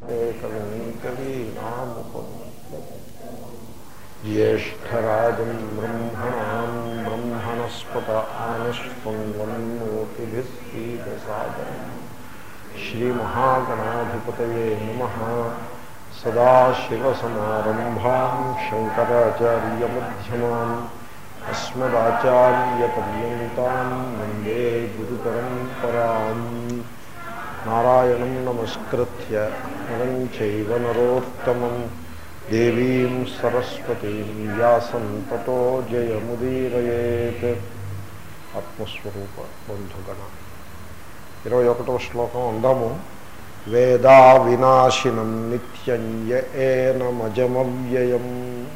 ज्येष्ठराजं ब्रह्मणां ब्रह्मणस्पत आनश्वन्वन्नोतिभिः सीदसादरम् श्रीमहागणाधिपतये नमः सदाशिवसमारम्भां शङ्कराचार्यमध्यमान् अस्मदाचार्यपर्यन्तां वन्दे गुरुपरम्पराम् నారాయణం నమస్కృత్య నరం చైవ నరోత్తమం దేవీం సరస్వతీం వ్యాసం తతో జయముదీరయేత్ ఆత్మస్వరూప బంధుగణ ఇరవై ఒకటవ శ్లోకం అందాము వేదా వినాశినం నిత్యం ఏనమజమవ్యయం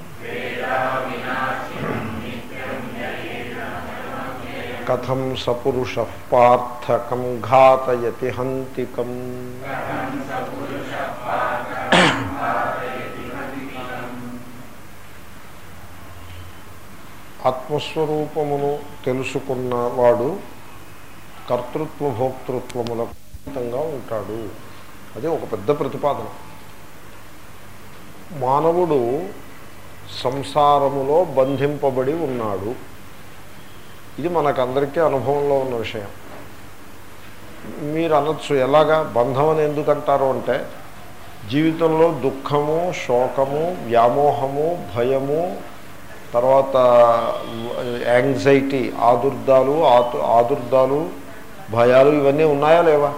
కథం సపురుష పార్థకం ఘాతయతి హంతికం ఆత్మస్వరూపమును తెలుసుకున్నవాడు కర్తృత్వ భోక్తృత్వములకు అతీతంగా ఉంటాడు అది ఒక పెద్ద ప్రతిపాదన మానవుడు సంసారములో బంధింపబడి ఉన్నాడు ఇది మనకందరికీ అనుభవంలో ఉన్న విషయం మీరు అనొచ్చు ఎలాగా బంధం అని ఎందుకంటారు అంటే జీవితంలో దుఃఖము శోకము వ్యామోహము భయము తర్వాత యాంగ్జైటీ ఆదుర్దాలు ఆతు ఆదుర్దాలు భయాలు ఇవన్నీ ఉన్నాయా లేవా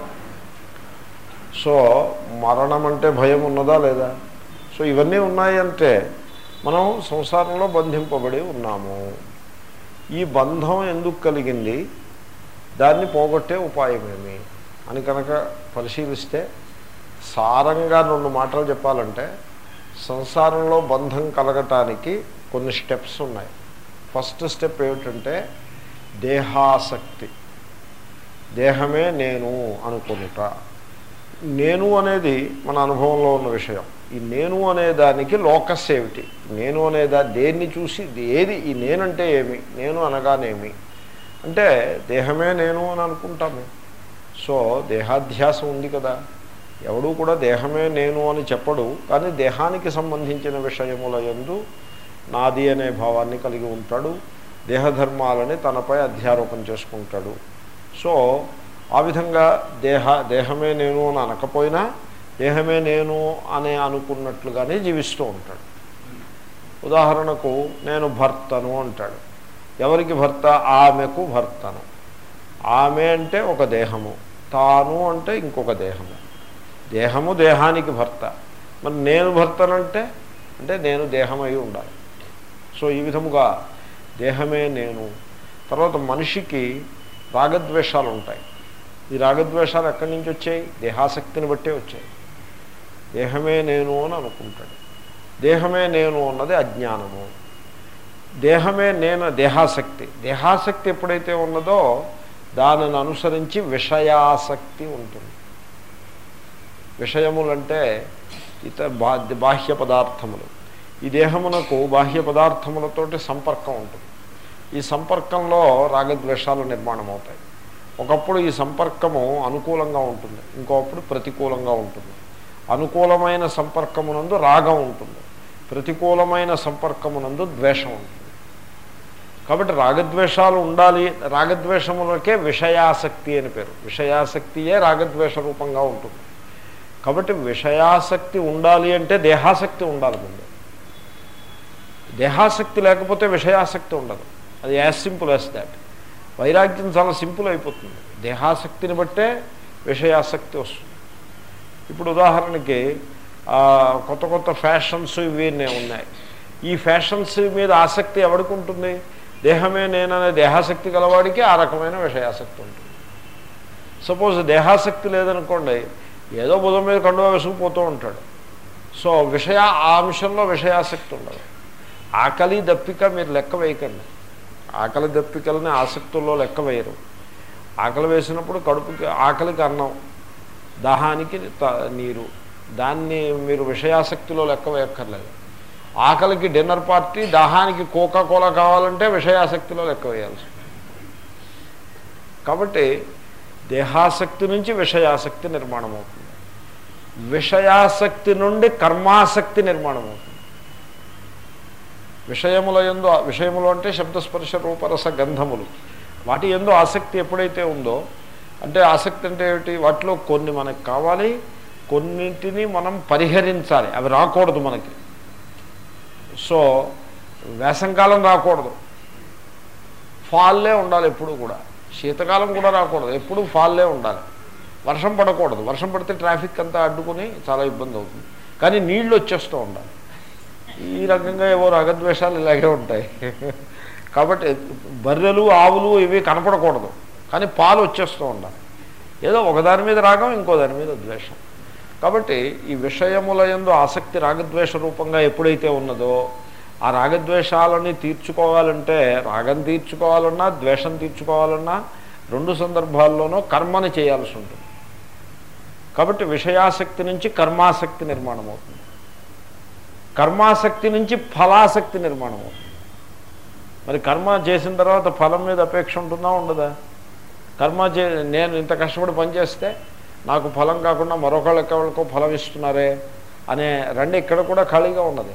సో మరణం అంటే భయం ఉన్నదా లేదా సో ఇవన్నీ ఉన్నాయంటే మనం సంసారంలో బంధింపబడి ఉన్నాము ఈ బంధం ఎందుకు కలిగింది దాన్ని పోగొట్టే ఉపాయమేమి అని కనుక పరిశీలిస్తే సారంగా రెండు మాటలు చెప్పాలంటే సంసారంలో బంధం కలగటానికి కొన్ని స్టెప్స్ ఉన్నాయి ఫస్ట్ స్టెప్ ఏమిటంటే దేహాసక్తి దేహమే నేను అనుకునుట నేను అనేది మన అనుభవంలో ఉన్న విషయం ఈ నేను అనే దానికి లోకస్ ఏమిటి నేను అనేదా దేన్ని చూసి ఏది ఈ నేనంటే ఏమి నేను అనగానేమి అంటే దేహమే నేను అని అనుకుంటాము సో దేహాధ్యాసం ఉంది కదా ఎవడూ కూడా దేహమే నేను అని చెప్పడు కానీ దేహానికి సంబంధించిన విషయముల ఎందు నాది అనే భావాన్ని కలిగి ఉంటాడు దేహధర్మాలని తనపై అధ్యారోపణ చేసుకుంటాడు సో ఆ విధంగా దేహ దేహమే నేను అని అనకపోయినా దేహమే నేను అనే అనుకున్నట్లుగానే జీవిస్తూ ఉంటాడు ఉదాహరణకు నేను భర్తను అంటాడు ఎవరికి భర్త ఆమెకు భర్తను ఆమె అంటే ఒక దేహము తాను అంటే ఇంకొక దేహము దేహము దేహానికి భర్త మరి నేను భర్తనంటే అంటే నేను దేహమై ఉండాలి సో ఈ విధముగా దేహమే నేను తర్వాత మనిషికి రాగద్వేషాలు ఉంటాయి ఈ రాగద్వేషాలు ఎక్కడి నుంచి వచ్చాయి దేహాసక్తిని బట్టే వచ్చాయి దేహమే నేను అని అనుకుంటాడు దేహమే నేను అన్నది అజ్ఞానము దేహమే నేను దేహాసక్తి దేహాసక్తి ఎప్పుడైతే ఉన్నదో దానిని అనుసరించి విషయాసక్తి ఉంటుంది విషయములంటే ఇత బా బాహ్య పదార్థములు ఈ దేహమునకు బాహ్య పదార్థములతోటి సంపర్కం ఉంటుంది ఈ సంపర్కంలో రాగద్వేషాలు నిర్మాణం అవుతాయి ఒకప్పుడు ఈ సంపర్కము అనుకూలంగా ఉంటుంది ఇంకొకప్పుడు ప్రతికూలంగా ఉంటుంది అనుకూలమైన సంపర్కమునందు రాగం ఉంటుంది ప్రతికూలమైన సంపర్కమునందు ద్వేషం ఉంటుంది కాబట్టి రాగద్వేషాలు ఉండాలి రాగద్వేషములకే విషయాసక్తి అని పేరు విషయాసక్తియే రాగద్వేష రూపంగా ఉంటుంది కాబట్టి విషయాసక్తి ఉండాలి అంటే దేహాసక్తి ఉండాలి ముందు దేహాసక్తి లేకపోతే విషయాసక్తి ఉండదు అది యాజ్ సింపుల్ యాజ్ దాట్ వైరాగ్యం చాలా సింపుల్ అయిపోతుంది దేహాసక్తిని బట్టే విషయాసక్తి వస్తుంది ఇప్పుడు ఉదాహరణకి కొత్త కొత్త ఫ్యాషన్స్ ఇవి ఉన్నాయి ఈ ఫ్యాషన్స్ మీద ఆసక్తి ఎవరికి ఉంటుంది దేహమే నేననే దేహాసక్తి గలవాడికి ఆ రకమైన విషయాసక్తి ఉంటుంది సపోజ్ దేహాసక్తి లేదనుకోండి ఏదో బుధం మీద కండువా వేసుకుపోతూ ఉంటాడు సో విషయ ఆ అంశంలో విషయాసక్తి ఉండదు ఆకలి దప్పిక మీరు లెక్క వేయకండి ఆకలి దప్పికలని ఆసక్తుల్లో లెక్క వేయరు ఆకలి వేసినప్పుడు కడుపుకి ఆకలికి అన్నం దాహానికి నీరు దాన్ని మీరు విషయాసక్తిలో లెక్క వేయక్కర్లేదు ఆకలికి డిన్నర్ పార్టీ దాహానికి కోకా కోలా కావాలంటే విషయాసక్తిలో లెక్క వేయాల్సి కాబట్టి దేహాసక్తి నుంచి విషయాసక్తి నిర్మాణం అవుతుంది విషయాసక్తి నుండి కర్మాసక్తి నిర్మాణం అవుతుంది విషయముల ఎందు విషయములు అంటే శబ్దస్పర్శ రూపరస గంధములు వాటి ఎందు ఆసక్తి ఎప్పుడైతే ఉందో అంటే ఆసక్తి అంటే ఏమిటి వాటిలో కొన్ని మనకు కావాలి కొన్నింటిని మనం పరిహరించాలి అవి రాకూడదు మనకి సో వేసంకాలం రాకూడదు ఫాల్లే ఉండాలి ఎప్పుడు కూడా శీతకాలం కూడా రాకూడదు ఎప్పుడు ఫాల్లే ఉండాలి వర్షం పడకూడదు వర్షం పడితే ట్రాఫిక్ అంతా అడ్డుకుని చాలా ఇబ్బంది అవుతుంది కానీ నీళ్లు వచ్చేస్తూ ఉండాలి ఈ రకంగా ఏవో రాగద్వేషాలు ఇలాగే ఉంటాయి కాబట్టి బర్రెలు ఆవులు ఇవి కనపడకూడదు కానీ పాలు వచ్చేస్తూ ఉండాలి ఏదో ఒకదాని మీద రాగం ఇంకో దాని మీద ద్వేషం కాబట్టి ఈ విషయముల యందు ఆసక్తి రాగద్వేష రూపంగా ఎప్పుడైతే ఉన్నదో ఆ రాగద్వేషాలని తీర్చుకోవాలంటే రాగం తీర్చుకోవాలన్నా ద్వేషం తీర్చుకోవాలన్నా రెండు సందర్భాల్లోనూ కర్మని చేయాల్సి ఉంటుంది కాబట్టి విషయాసక్తి నుంచి కర్మాసక్తి నిర్మాణం అవుతుంది కర్మాసక్తి నుంచి ఫలాసక్తి నిర్మాణం అవుతుంది మరి కర్మ చేసిన తర్వాత ఫలం మీద అపేక్ష ఉంటుందా ఉండదా కర్మ చే నేను ఇంత కష్టపడి పనిచేస్తే నాకు ఫలం కాకుండా మరొకళ్ళకి ఎవరికో ఫలం ఇస్తున్నారే అనే రెండు ఇక్కడ కూడా ఖాళీగా ఉన్నది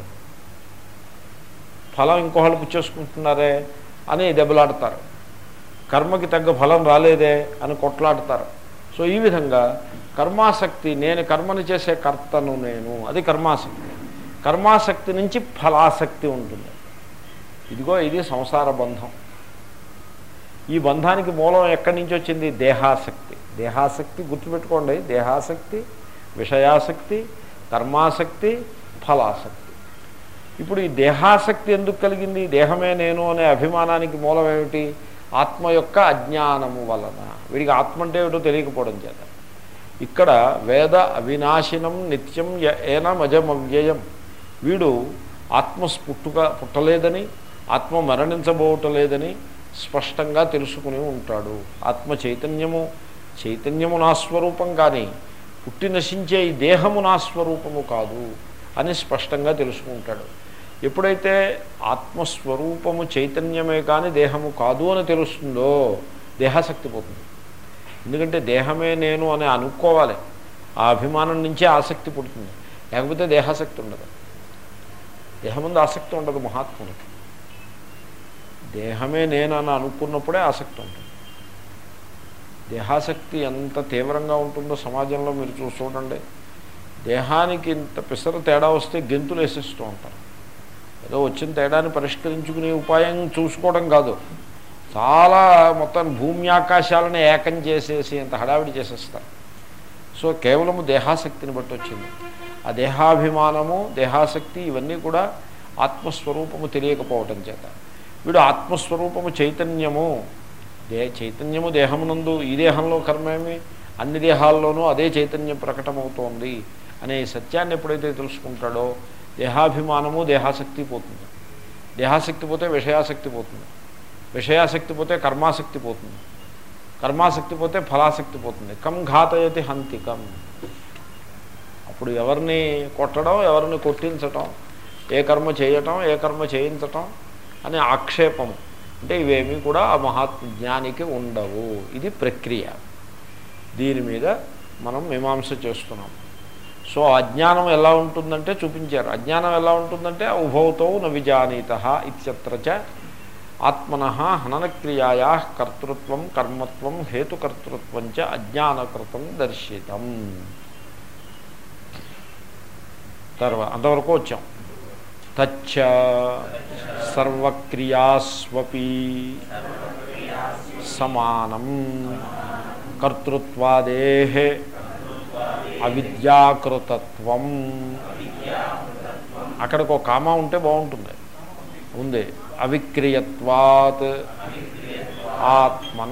ఫలం ఇంకోళ్ళు పుచ్చేసుకుంటున్నారే అని దెబ్బలాడతారు కర్మకి తగ్గ ఫలం రాలేదే అని కొట్లాడతారు సో ఈ విధంగా కర్మాసక్తి నేను కర్మని చేసే కర్తను నేను అది కర్మాసక్తి కర్మాసక్తి నుంచి ఫలాసక్తి ఉంటుంది ఇదిగో ఇది సంసార బంధం ఈ బంధానికి మూలం ఎక్కడి నుంచి వచ్చింది దేహాసక్తి దేహాసక్తి గుర్తుపెట్టుకోండి దేహాసక్తి విషయాసక్తి కర్మాసక్తి ఫలాసక్తి ఇప్పుడు ఈ దేహాసక్తి ఎందుకు కలిగింది దేహమే నేను అనే అభిమానానికి మూలం ఏమిటి ఆత్మ యొక్క అజ్ఞానము వలన వీడికి ఆత్మ అంటే ఏమిటో తెలియకపోవడం చేత ఇక్కడ వేద అవినాశినం నిత్యం య- ఏనమజమవ్యయం వీడు ఆత్మ పుట్టుక పుట్టలేదని ఆత్మ మరణించబోవటలేదని స్పష్టంగా తెలుసుకుని ఉంటాడు ఆత్మ చైతన్యము చైతన్యము నా స్వరూపం కానీ పుట్టి నశించే ఈ దేహము నా స్వరూపము కాదు అని స్పష్టంగా తెలుసుకుంటాడు ఎప్పుడైతే ఆత్మస్వరూపము చైతన్యమే కానీ దేహము కాదు అని తెలుస్తుందో దేహాసక్తి పోతుంది ఎందుకంటే దేహమే నేను అని అనుకోవాలి ఆ అభిమానం నుంచే ఆసక్తి పుడుతుంది లేకపోతే దేహాసక్తి ఉండదు దేహముందు ఆసక్తి ఉండదు మహాత్ముడికి దేహమే నేను అని అనుకున్నప్పుడే ఆసక్తి ఉంటుంది దేహాసక్తి ఎంత తీవ్రంగా ఉంటుందో సమాజంలో మీరు చూసి చూడండి దేహానికి ఇంత పిసర తేడా వస్తే గెంతులు వేసేస్తూ ఉంటారు ఏదో వచ్చిన తేడాన్ని పరిష్కరించుకునే ఉపాయం చూసుకోవడం కాదు చాలా మొత్తం భూమి ఆకాశాలను ఏకం చేసేసి అంత హడావిడి చేసేస్తారు సో కేవలము దేహాసక్తిని బట్టి వచ్చింది ఆ దేహాభిమానము దేహాసక్తి ఇవన్నీ కూడా ఆత్మస్వరూపము తెలియకపోవటం చేత వీడు ఆత్మస్వరూపము చైతన్యము దే చైతన్యము దేహమునందు ఈ దేహంలో కర్మేమి అన్ని దేహాల్లోనూ అదే చైతన్యం ప్రకటమవుతోంది అనే ఈ సత్యాన్ని ఎప్పుడైతే తెలుసుకుంటాడో దేహాభిమానము దేహాసక్తి పోతుంది దేహాసక్తి పోతే విషయాసక్తి పోతుంది విషయాసక్తి పోతే కర్మాసక్తి పోతుంది కర్మాసక్తి పోతే ఫలాసక్తి పోతుంది కం ఘాతయతి హంతి కం అప్పుడు ఎవరిని కొట్టడం ఎవరిని కొట్టించటం ఏ కర్మ చేయటం ఏ కర్మ చేయించటం అనే ఆక్షేపము అంటే ఇవేమీ కూడా ఆ మహాత్మ జ్ఞానికి ఉండవు ఇది ప్రక్రియ దీని మీద మనం మీమాంస చేస్తున్నాం సో అజ్ఞానం ఎలా ఉంటుందంటే చూపించారు అజ్ఞానం ఎలా ఉంటుందంటే ఉభవతో న విజానీత ఇత్యత్ర చ ఆత్మన హననక్రియాయా కర్తృత్వం కర్మత్వం హేతుకర్తృత్వం చ అజ్ఞానకృతం దర్శితం తర్వాత అంతవరకు వచ్చాం తచ్చ సర్వక్రియాస్వపి సమానం కర్తృత్వాదే అవిద్యాకృతత్వం అక్కడికి ఒక కామా ఉంటే బాగుంటుంది ఉంది అవిక్రియత్వాత్ ఆత్మన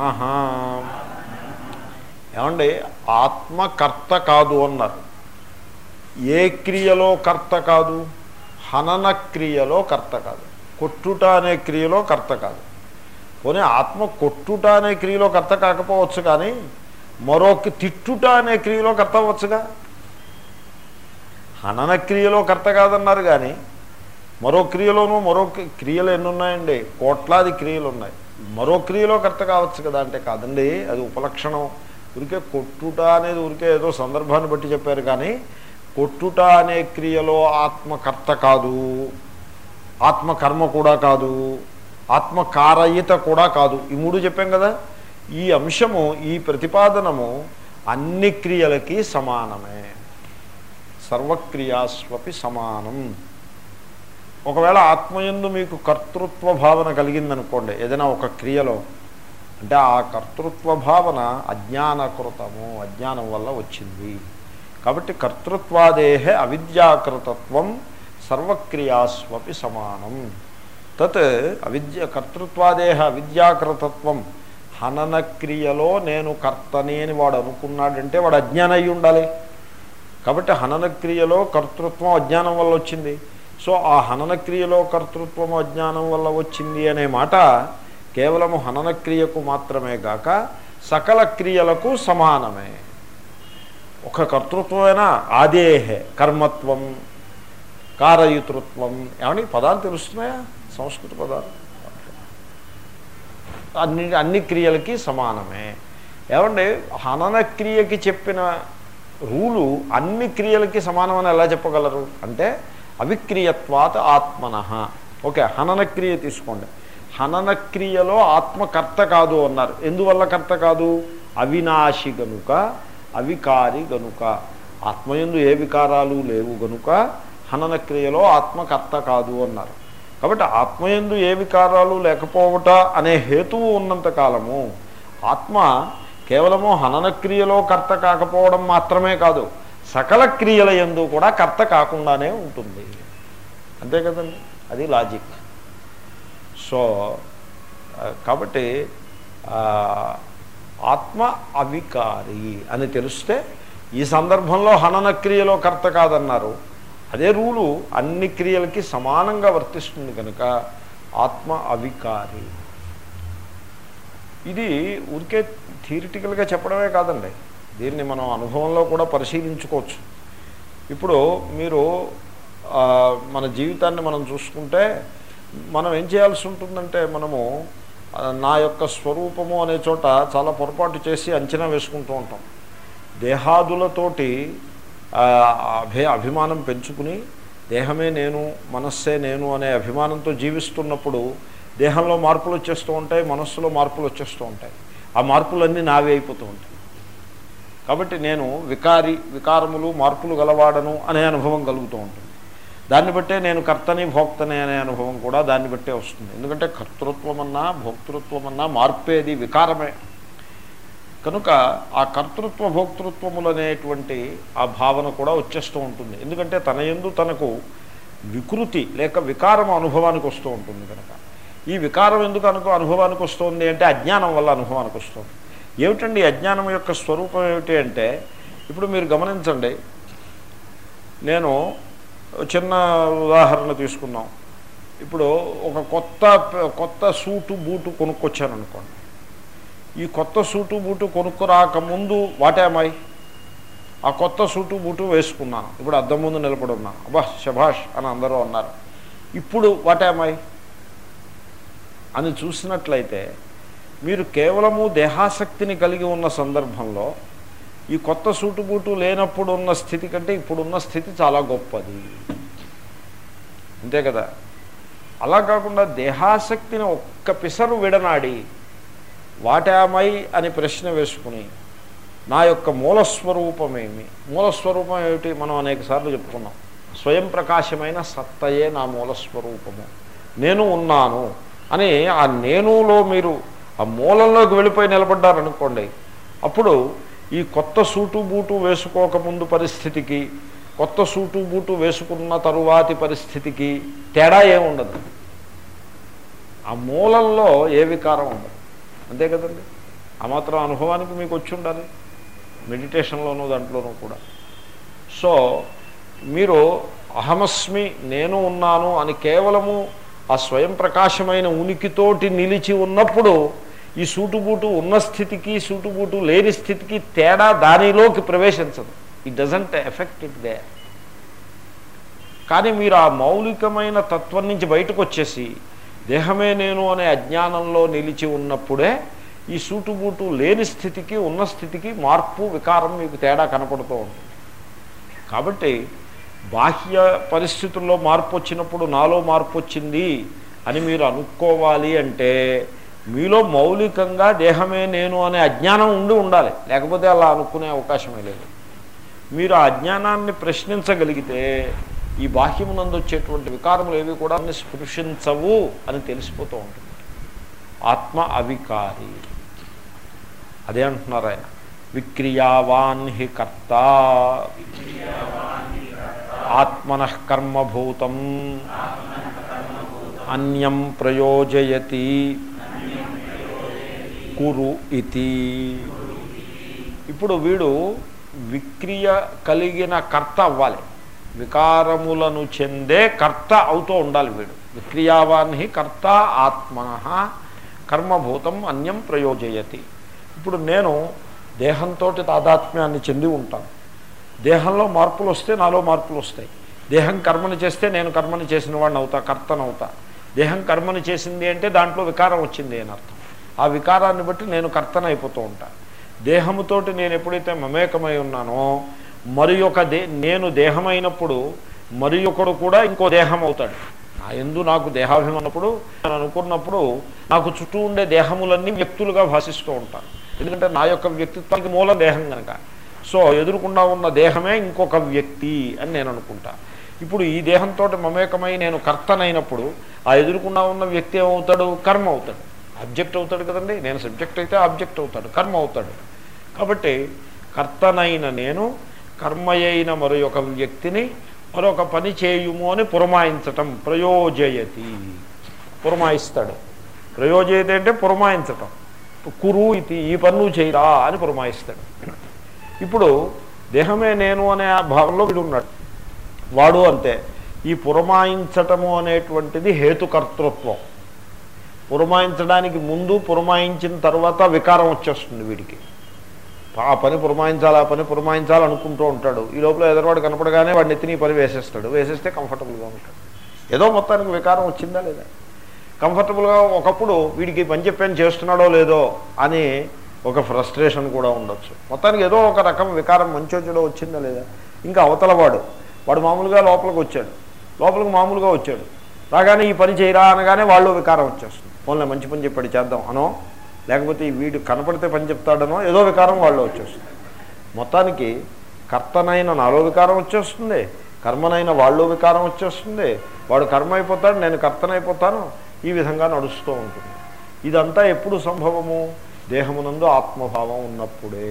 ఏమండి ఆత్మ కర్త కాదు అన్నారు ఏ క్రియలో కర్త కాదు హనన క్రియలో కర్త కాదు కొట్టుట అనే క్రియలో కర్త కాదు పోనీ ఆత్మ కొట్టుట అనే క్రియలో కర్త కాకపోవచ్చు కానీ మరొక తిట్టుట అనే క్రియలో కర్త అవ్వచ్చుగా హనన క్రియలో కర్త కాదన్నారు కానీ మరో క్రియలోనూ మరో క్రియలు ఎన్ని ఉన్నాయండి కోట్లాది క్రియలు ఉన్నాయి మరో క్రియలో కర్త కావచ్చు కదా అంటే కాదండి అది ఉపలక్షణం ఊరికే కొట్టుట అనేది ఊరికే ఏదో సందర్భాన్ని బట్టి చెప్పారు కానీ కొట్టుట అనే క్రియలో ఆత్మకర్త కాదు ఆత్మకర్మ కూడా కాదు ఆత్మకారయిత కూడా కాదు ఈ మూడు చెప్పాం కదా ఈ అంశము ఈ ప్రతిపాదనము అన్ని క్రియలకి సమానమే సర్వక్రియాస్వపి సమానం ఒకవేళ ఆత్మయందు మీకు కర్తృత్వ భావన కలిగిందనుకోండి ఏదైనా ఒక క్రియలో అంటే ఆ కర్తృత్వ భావన అజ్ఞానకృతము అజ్ఞానం వల్ల వచ్చింది కాబట్టి కర్తృత్వాదేహే అవిద్యాకృతత్వం సర్వక్రియాస్వపి సమానం తత్ అవిద్య కర్తృత్వాదేహ అవిద్యాకృతత్వం హనన క్రియలో నేను కర్తని అని వాడు అనుకున్నాడంటే వాడు అజ్ఞానం అయి ఉండాలి కాబట్టి హనన క్రియలో కర్తృత్వం అజ్ఞానం వల్ల వచ్చింది సో ఆ హనన క్రియలో కర్తృత్వం అజ్ఞానం వల్ల వచ్చింది అనే మాట కేవలము హనన క్రియకు మాత్రమే గాక సకల క్రియలకు సమానమే ఒక కర్తృత్వమైనా ఆదేహే కర్మత్వం కారయుతృత్వం ఏమని పదాలు తెలుస్తున్నాయా సంస్కృత పదాలు అన్ని అన్ని క్రియలకి సమానమే ఏమండి హనన క్రియకి చెప్పిన రూలు అన్ని క్రియలకి సమానమని ఎలా చెప్పగలరు అంటే అవిక్రియత్వాత్ ఆత్మన ఓకే హనన క్రియ తీసుకోండి హనన క్రియలో ఆత్మకర్త కాదు అన్నారు ఎందువల్ల కర్త కాదు అవినాశి గనుక అవికారి గనుక ఆత్మయందు ఏ వికారాలు లేవు గనుక హనన క్రియలో ఆత్మకర్త కాదు అన్నారు కాబట్టి ఆత్మయందు ఏ వికారాలు లేకపోవట అనే హేతువు ఉన్నంత కాలము ఆత్మ కేవలము హనన క్రియలో కర్త కాకపోవడం మాత్రమే కాదు సకల క్రియల ఎందు కూడా కర్త కాకుండానే ఉంటుంది అంతే కదండి అది లాజిక్ సో ఆ, కాబట్టి ఆ, ఆత్మ అవికారి అని తెలిస్తే ఈ సందర్భంలో హనన క్రియలో కర్త కాదన్నారు అదే రూలు అన్ని క్రియలకి సమానంగా వర్తిస్తుంది కనుక ఆత్మ అవికారి ఇది ఊరికే థియరిటికల్గా చెప్పడమే కాదండి దీన్ని మనం అనుభవంలో కూడా పరిశీలించుకోవచ్చు ఇప్పుడు మీరు ఆ, మన జీవితాన్ని మనం చూసుకుంటే మనం ఏం చేయాల్సి ఉంటుందంటే మనము ఆ, నా యొక్క స్వరూపము అనే చోట చాలా పొరపాటు చేసి అంచనా వేసుకుంటూ ఉంటాం దేహాదులతోటి ఆ, అభి అభిమానం పెంచుకుని దేహమే నేను మనస్సే నేను అనే అభిమానంతో జీవిస్తున్నప్పుడు దేహంలో మార్పులు వచ్చేస్తూ ఉంటాయి మనస్సులో మార్పులు వచ్చేస్తూ ఉంటాయి ఆ మార్పులన్నీ నావి అయిపోతూ ఉంటాయి కాబట్టి నేను వికారి వికారములు మార్పులు గలవాడను అనే అనుభవం కలుగుతూ ఉంటుంది దాన్ని బట్టే నేను కర్తని భోక్తని అనే అనుభవం కూడా దాన్ని బట్టే వస్తుంది ఎందుకంటే కర్తృత్వం అన్నా భోక్తృత్వం అన్నా మార్పేది వికారమే కనుక ఆ కర్తృత్వ భోక్తృత్వములు అనేటువంటి ఆ భావన కూడా వచ్చేస్తూ ఉంటుంది ఎందుకంటే తన ఎందు తనకు వికృతి లేక వికారం అనుభవానికి వస్తూ ఉంటుంది కనుక ఈ వికారం ఎందుకు అనుకో అనుభవానికి వస్తుంది అంటే అజ్ఞానం వల్ల అనుభవానికి వస్తుంది ఏమిటండి ఈ అజ్ఞానం యొక్క స్వరూపం ఏమిటి అంటే ఇప్పుడు మీరు గమనించండి నేను చిన్న ఉదాహరణ తీసుకున్నాం ఇప్పుడు ఒక కొత్త కొత్త సూటు బూటు కొనుక్కొచ్చాను అనుకోండి ఈ కొత్త సూటు బూటు కొనుక్కురాకముందు వాటేమై ఆ కొత్త సూటు బూటు వేసుకున్నాను ఇప్పుడు అద్దం ముందు నిలబడి ఉన్నాను అబ్బా శభాష్ అని అందరూ అన్నారు ఇప్పుడు వాటేమై అని చూసినట్లయితే మీరు కేవలము దేహాసక్తిని కలిగి ఉన్న సందర్భంలో ఈ కొత్త సూటు బూటు లేనప్పుడు ఉన్న స్థితి కంటే ఇప్పుడున్న స్థితి చాలా గొప్పది అంతే కదా అలా కాకుండా దేహాసక్తిని ఒక్క పిసరు విడనాడి వాటామై అని ప్రశ్న వేసుకుని నా యొక్క మూలస్వరూపమేమి మూలస్వరూపం ఏమిటి మనం అనేక సార్లు చెప్పుకున్నాం స్వయం ప్రకాశమైన సత్తయే నా మూలస్వరూపము నేను ఉన్నాను అని ఆ నేనులో మీరు ఆ మూలంలోకి వెళ్ళిపోయి నిలబడ్డారనుకోండి అప్పుడు ఈ కొత్త సూటు బూటు వేసుకోకముందు పరిస్థితికి కొత్త సూటు బూటు వేసుకున్న తరువాతి పరిస్థితికి తేడా ఏముండదు ఆ మూలంలో ఏ వికారం ఉండదు అంతే కదండి ఆ మాత్రం అనుభవానికి మీకు వచ్చి ఉండాలి మెడిటేషన్లోనూ దాంట్లోనూ కూడా సో మీరు అహమస్మి నేను ఉన్నాను అని కేవలము ఆ స్వయం ప్రకాశమైన ఉనికితోటి నిలిచి ఉన్నప్పుడు ఈ సూటుబూటు ఉన్న స్థితికి సూటుబూటు లేని స్థితికి తేడా దానిలోకి ప్రవేశించదు it doesn't affect it they కానీ మీరు ఆ మౌలికమైన తత్వం నుంచి బయటకు వచ్చేసి దేహమే నేను అనే అజ్ఞానంలో నిలిచి ఉన్నప్పుడే ఈ సూటుబూటు లేని స్థితికి ఉన్న స్థితికి మార్పు వికారం మీకు తేడా కనపడుతూ ఉంటుంది కాబట్టి బాహ్య పరిస్థితుల్లో మార్పు వచ్చినప్పుడు నాలో మార్పు వచ్చింది అని మీరు అనుకోవాలి అంటే మీలో మౌలికంగా దేహమే నేను అనే అజ్ఞానం ఉండి ఉండాలి లేకపోతే అలా అనుకునే అవకాశమే లేదు మీరు ఆ అజ్ఞానాన్ని ప్రశ్నించగలిగితే ఈ బాహ్యమునందు వచ్చేటువంటి వికారములు ఏవి కూడా అన్ని స్పృశించవు అని తెలిసిపోతూ ఉంటుంది ఆత్మ అవికారి అదే అంటున్నారు ఆయన విక్రియావాన్ హి కర్త ఆత్మన కర్మభూతం అన్యం ప్రయోజయతి కురు ఇతి ఇప్పుడు వీడు విక్రియ కలిగిన కర్త అవ్వాలి వికారములను చెందే కర్త అవుతూ ఉండాలి వీడు విక్రియావాన్ని కర్త ఆత్మన కర్మభూతం అన్యం ప్రయోజయతి ఇప్పుడు నేను దేహంతో తాదాత్మ్యాన్ని చెంది ఉంటాను దేహంలో మార్పులు వస్తే నాలో మార్పులు వస్తాయి దేహం కర్మని చేస్తే నేను కర్మని చేసిన వాడిని అవుతా కర్తనవుతా దేహం కర్మని చేసింది అంటే దాంట్లో వికారం వచ్చింది అని అర్థం ఆ వికారాన్ని బట్టి నేను కర్తన అయిపోతూ ఉంటా దేహముతోటి నేను ఎప్పుడైతే మమేకమై ఉన్నానో మరి ఒక దే నేను దేహమైనప్పుడు మరి ఒకడు కూడా ఇంకో దేహం అవుతాడు నా ఎందు నాకు దేహాభిమన్నప్పుడు నేను అనుకున్నప్పుడు నాకు చుట్టూ ఉండే దేహములన్నీ వ్యక్తులుగా భాషిస్తూ ఉంటాను ఎందుకంటే నా యొక్క వ్యక్తిత్వానికి మూలం దేహం కనుక సో ఎదురుకుండా ఉన్న దేహమే ఇంకొక వ్యక్తి అని నేను అనుకుంటా ఇప్పుడు ఈ దేహంతో మమేకమై నేను కర్తనైనప్పుడు ఆ ఎదురుకుండా ఉన్న వ్యక్తి ఏమవుతాడు కర్మ అవుతాడు ఆబ్జెక్ట్ అవుతాడు కదండి నేను సబ్జెక్ట్ అయితే ఆబ్జెక్ట్ అవుతాడు కర్మ అవుతాడు కాబట్టి కర్తనైన నేను కర్మయైన మరొక వ్యక్తిని మరొక పని చేయుము అని పురమాయించటం ప్రయోజయతి పురమాయిస్తాడు ప్రయోజయతి అంటే పురమాయించటం కురు ఇది ఈ పన్ను చేయరా అని పురమాయిస్తాడు ఇప్పుడు దేహమే నేను అనే ఆ భావంలో వీడు ఉన్నాడు వాడు అంతే ఈ పురమాయించటము అనేటువంటిది హేతుకర్తృత్వం పురమాయించడానికి ముందు పురమాయించిన తర్వాత వికారం వచ్చేస్తుంది వీడికి ఆ పని పురమాయించాలి ఆ పని పురమాయించాలి అనుకుంటూ ఉంటాడు ఈ లోపల ఎదరవాడు కనపడగానే వాడిని ఎత్తిని పని వేసేస్తాడు వేసేస్తే కంఫర్టబుల్గా ఉంటాడు ఏదో మొత్తానికి వికారం వచ్చిందా లేదా కంఫర్టబుల్గా ఒకప్పుడు వీడికి పని చెప్పాను చేస్తున్నాడో లేదో అని ఒక ఫ్రస్ట్రేషన్ కూడా ఉండొచ్చు మొత్తానికి ఏదో ఒక రకం వికారం మంచో చెడో వచ్చిందా లేదా ఇంకా అవతల వాడు వాడు మామూలుగా లోపలికి వచ్చాడు లోపలికి మామూలుగా వచ్చాడు రాగానే ఈ పని చేయరా అనగానే వాళ్ళు వికారం వచ్చేస్తుంది పోన్లే మంచి పని చెప్పాడు చేద్దాం అనో లేకపోతే ఈ వీడు కనపడితే పని చెప్తాడనో ఏదో వికారం వాళ్ళు వచ్చేస్తుంది మొత్తానికి కర్తనైన నాలో వికారం వచ్చేస్తుంది కర్మనైన వాళ్ళు వికారం వచ్చేస్తుంది వాడు కర్మ అయిపోతాడు నేను కర్తనైపోతాను ఈ విధంగా నడుస్తూ ఉంటుంది ఇదంతా ఎప్పుడు సంభవము దేహమునందు ఆత్మభావం ఉన్నప్పుడే